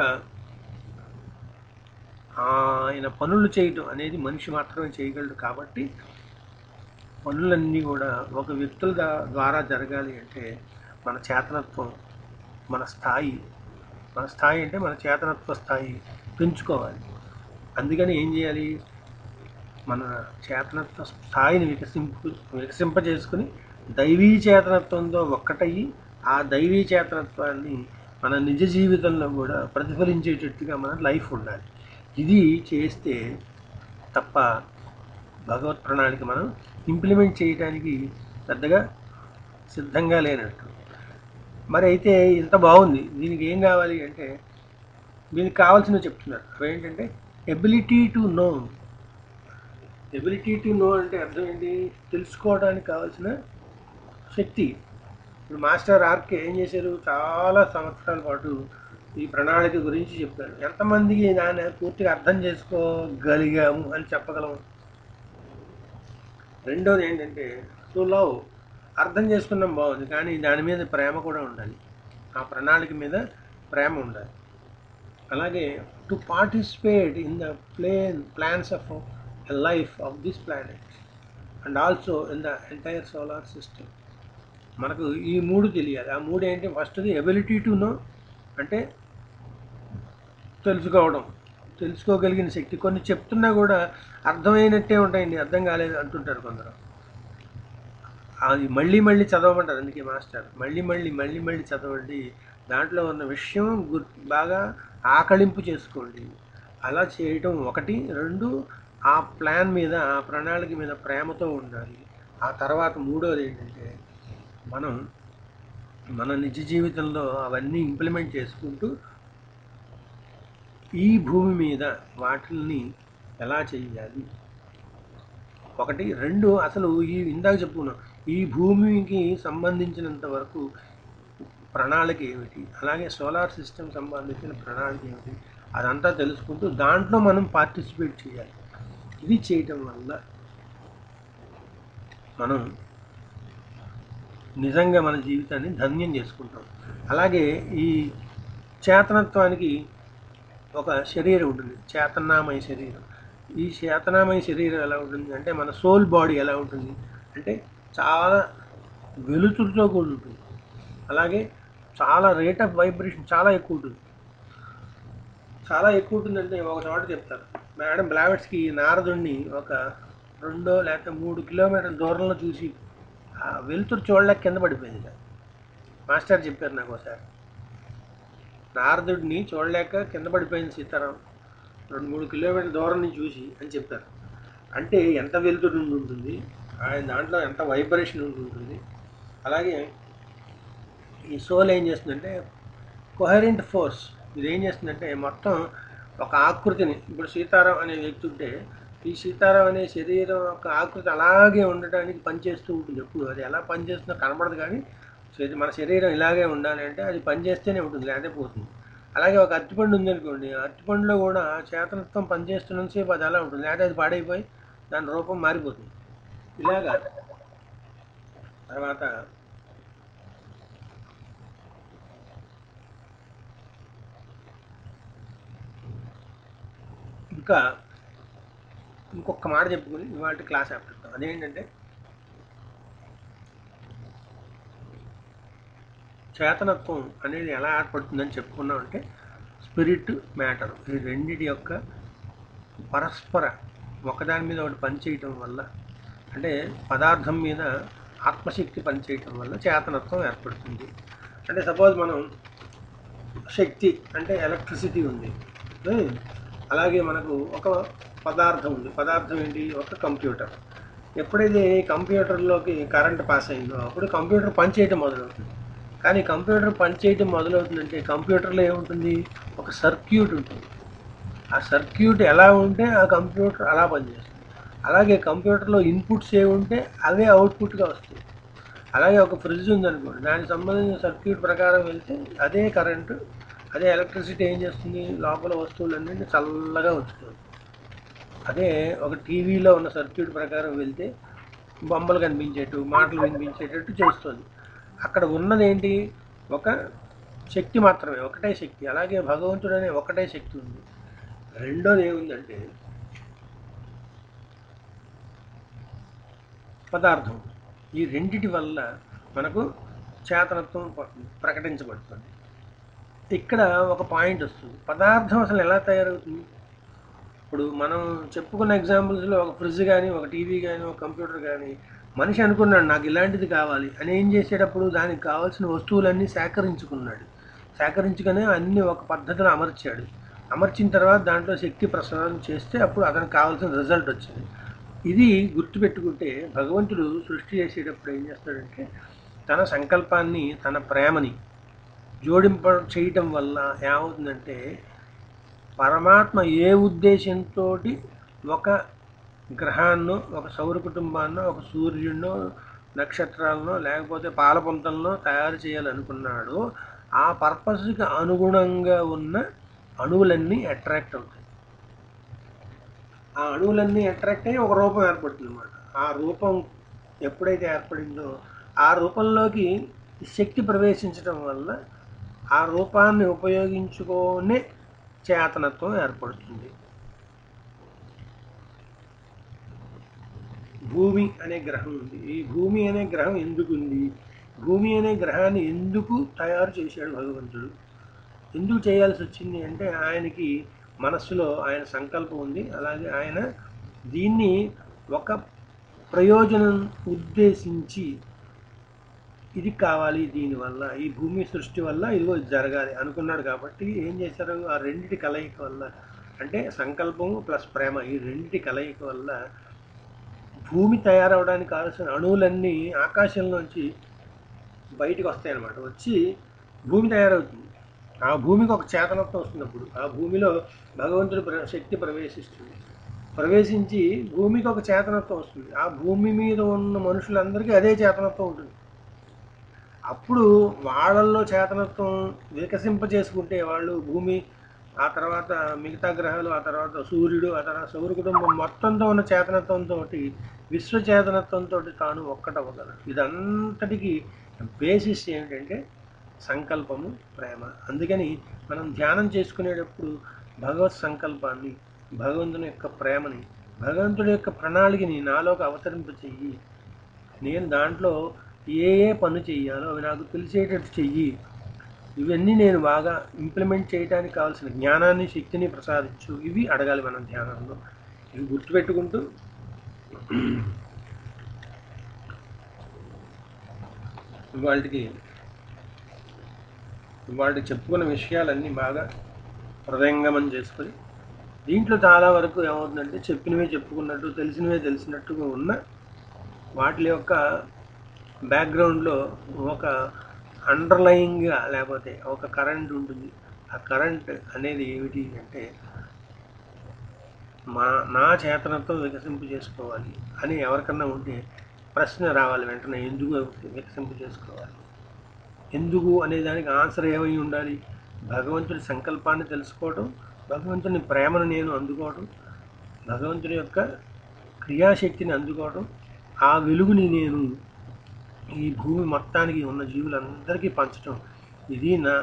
ఆయన పనులు చేయటం అనేది మనిషి మాత్రమే చేయగలడు కాబట్టి పనులన్నీ కూడా ఒక వ్యక్తుల దా- ద్వారా జరగాలి అంటే మన చేతనత్వం మన స్థాయి మన స్థాయి అంటే మన చేతనత్వ స్థాయి పెంచుకోవాలి అందుకని ఏం చేయాలి మన చేతనత్వ స్థాయిని వికసింపు వికసింపజేసుకుని దైవీ చేతనత్వంతో ఒక్కటయ్యి ఆ దైవీ చేతనత్వాన్ని మన నిజ జీవితంలో కూడా ప్రతిఫలించేటట్టుగా మన లైఫ్ ఉండాలి ఇది చేస్తే తప్ప భగవత్ ప్రణాళిక మనం ఇంప్లిమెంట్ చేయడానికి పెద్దగా సిద్ధంగా లేనట్టు మరి అయితే ఇంత బాగుంది దీనికి ఏం కావాలి అంటే దీనికి కావాల్సినవి చెప్తున్నారు అవేంటంటే ability to know ability to know అంటే అర్థం ఏంటి తెలుసుకోవడానికి కావాల్సిన శక్తి ఇప్పుడు మాస్టర్ ఆర్కే ఏం చేశారు చాలా సంవత్సరాల పాటు ఈ ప్రణాళిక గురించి చెప్పారు ఎంతమందికి దాన్ని పూర్తిగా అర్థం చేసుకోగలిగాము అని చెప్పగలము రెండోది ఏంటంటే టు లవ్ అర్థం చేసుకున్నాం బాగుంది కానీ దాని మీద ప్రేమ కూడా ఉండాలి ఆ ప్రణాళిక మీద ప్రేమ ఉండాలి అలాగే to participate in the plane plans of life of this planet and also in the entire solar system మనకు ఈ మూడు తెలియాలి ఆ మూడు ఏంటి ఫస్ట్ది ఎబిలిటీ టు నో అంటే తెలుసుకోవడం తెలుసుకోగలిగిన శక్తి కొన్ని చెప్తున్నా కూడా అర్థమైనట్టే ఉంటాయండి అర్థం కాలేదు అంటుంటారు కొందరు అది మళ్ళీ మళ్ళీ చదవమంటారు అందుకే మాస్టర్ మళ్ళీ మళ్ళీ మళ్ళీ మళ్ళీ చదవండి దాంట్లో ఉన్న విషయం గుర్ బాగా ఆకళింపు చేసుకోండి అలా చేయటం ఒకటి రెండు ఆ ప్లాన్ మీద ఆ ప్రణాళిక మీద ప్రేమతో ఉండాలి ఆ తర్వాత మూడోది ఏంటంటే మనం మన నిజ జీవితంలో అవన్నీ ఇంప్లిమెంట్ చేసుకుంటూ ఈ భూమి మీద వాటిని ఎలా చేయాలి ఒకటి రెండు అసలు ఈ ఇందాక చెప్పుకున్నాం ఈ భూమికి సంబంధించినంత వరకు ప్రణాళిక ఏమిటి అలాగే సోలార్ సిస్టమ్ సంబంధించిన ప్రణాళిక ఏమిటి అదంతా తెలుసుకుంటూ దాంట్లో మనం పార్టిసిపేట్ చేయాలి ఇది చేయటం వల్ల మనం నిజంగా మన జీవితాన్ని ధన్యం చేసుకుంటాం అలాగే ఈ చేతనత్వానికి ఒక శరీరం ఉంటుంది చేతనామయ శరీరం ఈ చేతనామయ శరీరం ఎలా ఉంటుంది అంటే మన సోల్ బాడీ ఎలా ఉంటుంది అంటే చాలా వెలుతురుతో కూడి ఉంటుంది అలాగే చాలా రేట్ ఆఫ్ వైబ్రేషన్ చాలా ఎక్కువ ఉంటుంది చాలా ఎక్కువ ఉంటుందంటే ఒక చోట చెప్తారు మేడం బ్లావెట్స్కి నారదుడిని ఒక రెండో లేకపోతే మూడు కిలోమీటర్ల దూరంలో చూసి ఆ వెలుతురు చూడలేక కింద పడిపోయింది ఇక. మాస్టర్ చెప్పారు నాకు ఒకసారి నారదుడిని చూడలేక కింద పడిపోయింది సీతారాం రెండు మూడు కిలోమీటర్ల దూరం నుంచి చూసి అని చెప్పారు అంటే ఎంత వెలుతురు ఉండి ఉంటుంది ఆయన దాంట్లో ఎంత వైబ్రేషన్ ఉండి ఉంటుంది అలాగే ఈ సోల్ ఏం చేస్తుందంటే కొహరెంట్ ఫోర్స్ ఇది ఏం చేస్తుందంటే మొత్తం ఒక ఆకృతిని ఇప్పుడు సీతారాం అనే వ్యక్తి ఉంటే ఈ సీతారాం అనే శరీరం యొక్క ఆకృతి అలాగే ఉండటానికి పనిచేస్తూ ఉంటుంది ఎప్పుడు అది ఎలా పనిచేస్తుందో కనబడదు కానీ శరీ- మన శరీరం ఇలాగే ఉండాలి అంటే అది పనిచేస్తేనే ఉంటుంది లేకపోతే పోతుంది అలాగే ఒక అరటిపండు ఉందనుకోండి ఆ అరటిపండులో కూడా చేతనత్వం పనిచేస్తున్నంతసేపు అది అలా ఉంటుంది లేకపోతే అది పాడైపోయి దాని రూపం మారిపోతుంది ఇలాగా తర్వాత ఇంకా ఇంకొక మాట చెప్పుకుని ఇవాళ క్లాస్ ఆపిస్తాం అదేంటంటే చేతనత్వం అనేది ఎలా ఏర్పడుతుందని చెప్పుకున్నాం అంటే స్పిరిట్ మ్యాటర్ ఈ రెండిటి యొక్క పరస్పర ఒకదాని మీద ఒకటి పనిచేయటం వల్ల అంటే పదార్థం మీద ఆత్మశక్తి పనిచేయటం వల్ల చేతనత్వం ఏర్పడుతుంది అంటే సపోజ్ మనం శక్తి అంటే ఎలక్ట్రిసిటీ ఉంది ఏ? అలాగే మనకు ఒక పదార్థం ఉంది పదార్థం ఏంటి ఒక కంప్యూటర్ ఎప్పుడైతే ఈ కంప్యూటర్లోకి కరెంట్ పాస్ అయిందో అప్పుడు కంప్యూటర్ పనిచేయటం మొదలవుతుంది కానీ కంప్యూటర్ పనిచేయటం మొదలవుతుందంటే కంప్యూటర్లో ఏముంటుంది ఒక సర్క్యూట్ ఉంటుంది ఆ సర్క్యూట్ ఎలా ఉంటే ఆ కంప్యూటర్ అలా పనిచేస్తుంది అలాగే కంప్యూటర్లో ఇన్పుట్స్ ఏ ఉంటే అవే అవుట్పుట్గా వస్తాయి అలాగే ఒక ఫ్రిడ్జ్ ఉందనుకోండి దానికి సంబంధించిన సర్క్యూట్ ప్రకారం వెళ్తే అదే కరెంటు అదే ఎలక్ట్రిసిటీ ఏం చేస్తుంది లోపల వస్తువులన్నింటినీ చల్లగా ఉంచుతుంది అదే ఒక టీవీలో ఉన్న సర్క్యూట్ ప్రకారం వెళ్తే బొమ్మలు కనిపించేట్టు మాటలు వినిపించేటట్టు చేస్తుంది అక్కడ ఉన్నది ఏంటి ఒక శక్తి మాత్రమే ఒకటే శక్తి అలాగే భగవంతుడు అనే ఒకటే శక్తి ఉంది రెండోది ఏముందంటే పదార్థం ఈ రెండిటి వల్ల మనకు చేతనత్వం ప- ప్రకటించబడుతుంది ఇక్కడ ఒక పాయింట్ వస్తుంది పదార్థం అసలు ఎలా తయారవుతుంది ఇప్పుడు మనం చెప్పుకున్న ఎగ్జాంపుల్స్లో ఒక ఫ్రిడ్జ్ కానీ ఒక టీవీ కానీ ఒక కంప్యూటర్ కానీ మనిషి అనుకున్నాడు నాకు ఇలాంటిది కావాలి అని ఏం చేసేటప్పుడు దానికి కావాల్సిన వస్తువులన్నీ సేకరించుకున్నాడు సేకరించుకొని అన్నీ ఒక పద్ధతిలో అమర్చాడు అమర్చిన తర్వాత దాంట్లో శక్తి ప్రసారం చేస్తే అప్పుడు అతనికి కావాల్సిన రిజల్ట్ వచ్చింది ఇది గుర్తుపెట్టుకుంటే భగవంతుడు సృష్టి చేసేటప్పుడు ఏం చేస్తాడంటే తన సంకల్పాన్ని తన ప్రేమని జోడింప చేయటం వల్ల ఏమవుతుందంటే పరమాత్మ ఏ ఉద్దేశంతో ఒక గ్రహాన్నో ఒక సౌర కుటుంబాన్నో ఒక సూర్యుడినో నక్షత్రాలనో లేకపోతే పాలపొంతలనో తయారు చేయాలనుకున్నాడో ఆ పర్పస్కి అనుగుణంగా ఉన్న అణువులన్నీ అట్రాక్ట్ అవుతాయి ఆ అణువులన్నీ అట్రాక్ట్ అయ్యి ఒక రూపం ఏర్పడుతుంది అనమాట ఆ రూపం ఎప్పుడైతే ఏర్పడిందో ఆ రూపంలోకి శక్తి ప్రవేశించడం వల్ల ఆ రూపాన్ని ఉపయోగించుకొనే చేతనత్వం ఏర్పడుతుంది భూమి అనే గ్రహం ఉంది ఈ భూమి అనే గ్రహం ఎందుకు ఉంది భూమి అనే గ్రహాన్ని ఎందుకు తయారు చేశాడు భగవంతుడు ఎందుకు చేయాల్సి వచ్చింది అంటే ఆయనకి మనస్సులో ఆయన సంకల్పం ఉంది అలాగే ఆయన దీన్ని ఒక ప్రయోజనం ఉద్దేశించి ఇది కావాలి దీనివల్ల ఈ భూమి సృష్టి వల్ల ఇదిగో ఇది జరగాలి అనుకున్నాడు కాబట్టి ఏం చేశారు ఆ రెండిటి కలయిక వల్ల అంటే సంకల్పము ప్లస్ ప్రేమ ఈ రెండిటి కలయిక వల్ల భూమి తయారవడానికి కావాల్సిన అణువులన్నీ ఆకాశంలోంచి బయటికి వస్తాయి అన్నమాట వచ్చి భూమి తయారవుతుంది ఆ భూమికి ఒక చేతనత్వం వస్తున్నప్పుడు ఆ భూమిలో భగవంతుడి ప్ర- శక్తి ప్రవేశిస్తుంది ప్రవేశించి భూమికి ఒక చేతనత్వం వస్తుంది ఆ భూమి మీద ఉన్న మనుషులందరికీ అదే చేతనత్వం ఉంటుంది అప్పుడు వాళ్ళల్లో చేతనత్వం వికసింపజేసుకుంటే వాళ్ళు భూమి ఆ తర్వాత మిగతా గ్రహాలు ఆ తర్వాత సూర్యుడు ఆ తర్వాత సౌర కుటుంబం మొత్తంతో ఉన్న చేతనత్వంతో విశ్వ చేతనత్వంతో తాను ఒక్కటవ్వగలడు ఇదంతటికి బేసిస్ ఏమిటంటే సంకల్పము ప్రేమ అందుకని మనం ధ్యానం చేసుకునేటప్పుడు భగవత్ సంకల్పాన్ని భగవంతుని యొక్క ప్రేమని భగవంతుడి యొక్క ప్రణాళికని నాలోకి అవతరింప చెయ్యి నేను దాంట్లో ఏ ఏ పనులు చెయ్యాలో అవి నాకు తెలిసేటట్టు చెయ్యి ఇవన్నీ నేను బాగా ఇంప్లిమెంట్ చేయడానికి కావాల్సిన జ్ఞానాన్ని శక్తిని ప్రసాదించు ఇవి అడగాలి మనం ధ్యానంలో ఇవి గుర్తుపెట్టుకుంటూ ఇవాళకి ఇవాళకి చెప్పుకున్న విషయాలన్నీ బాగా హృదయంగమం చేసుకొని దీంట్లో చాలా వరకు ఏమవుతుందంటే చెప్పినవే చెప్పుకున్నట్టు తెలిసినవే తెలిసినట్టుగా ఉన్న వాటి యొక్క బ్యాక్గ్రౌండ్లో ఒక అండర్లయింగ్గా లేకపోతే ఒక కరెంట్ ఉంటుంది ఆ కరెంట్ అనేది ఏమిటి అంటే మా నా చేతనతో వికసింపు చేసుకోవాలి అని ఎవరికన్నా ఉంటే ప్రశ్న రావాలి వెంటనే ఎందుకు వికసింపు చేసుకోవాలి ఎందుకు అనే దానికి ఆన్సర్ ఏమై ఉండాలి భగవంతుడి సంకల్పాన్ని తెలుసుకోవడం భగవంతుని ప్రేమను నేను అందుకోవడం భగవంతుని యొక్క క్రియాశక్తిని అందుకోవడం ఆ వెలుగుని నేను ఈ భూమి మొత్తానికి ఉన్న జీవులందరికీ పంచడం ఇది నా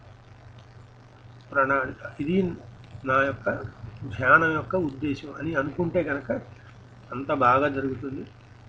ప్రణాళిక ఇది నా యొక్క ధ్యానం యొక్క ఉద్దేశం అని అనుకుంటే కనుక అంత బాగా జరుగుతుంది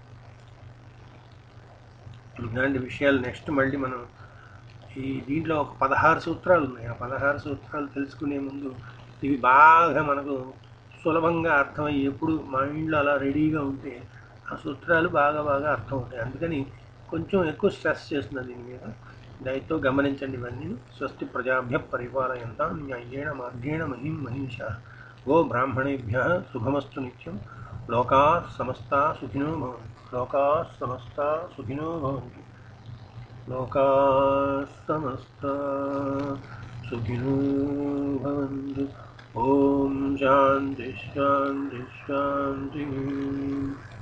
ఇలాంటి విషయాలు నెక్స్ట్ మళ్ళీ మనం ఈ దీంట్లో ఒక పదహారు సూత్రాలు ఉన్నాయి ఆ పదహారు సూత్రాలు తెలుసుకునే ముందు ఇవి బాగా మనకు సులభంగా అర్థమయ్యి ఎప్పుడు మైండ్లో అలా రెడీగా ఉంటే ఆ సూత్రాలు బాగా బాగా అర్థమవుతాయి అందుకని కొంచెం ఎక్కువ స్ట్రెస్ చేస్తున్నది దీని మీద దయతో గమనించండి ఇవన్నీ స్వస్తి ప్రజాభ్య పరిపాలయంత న్యాయేణ మార్గేణ మహిం మహిష గో బ్రాహ్మణేభ్య శుభమస్తు నిత్యం లోకా సమస్త సుఖినో భవంతు లోకా సమస్త సుఖినో భవంతు లోకా సమస్త సుఖినో భవంతు ఓం శాంతి శాంతి శాంతి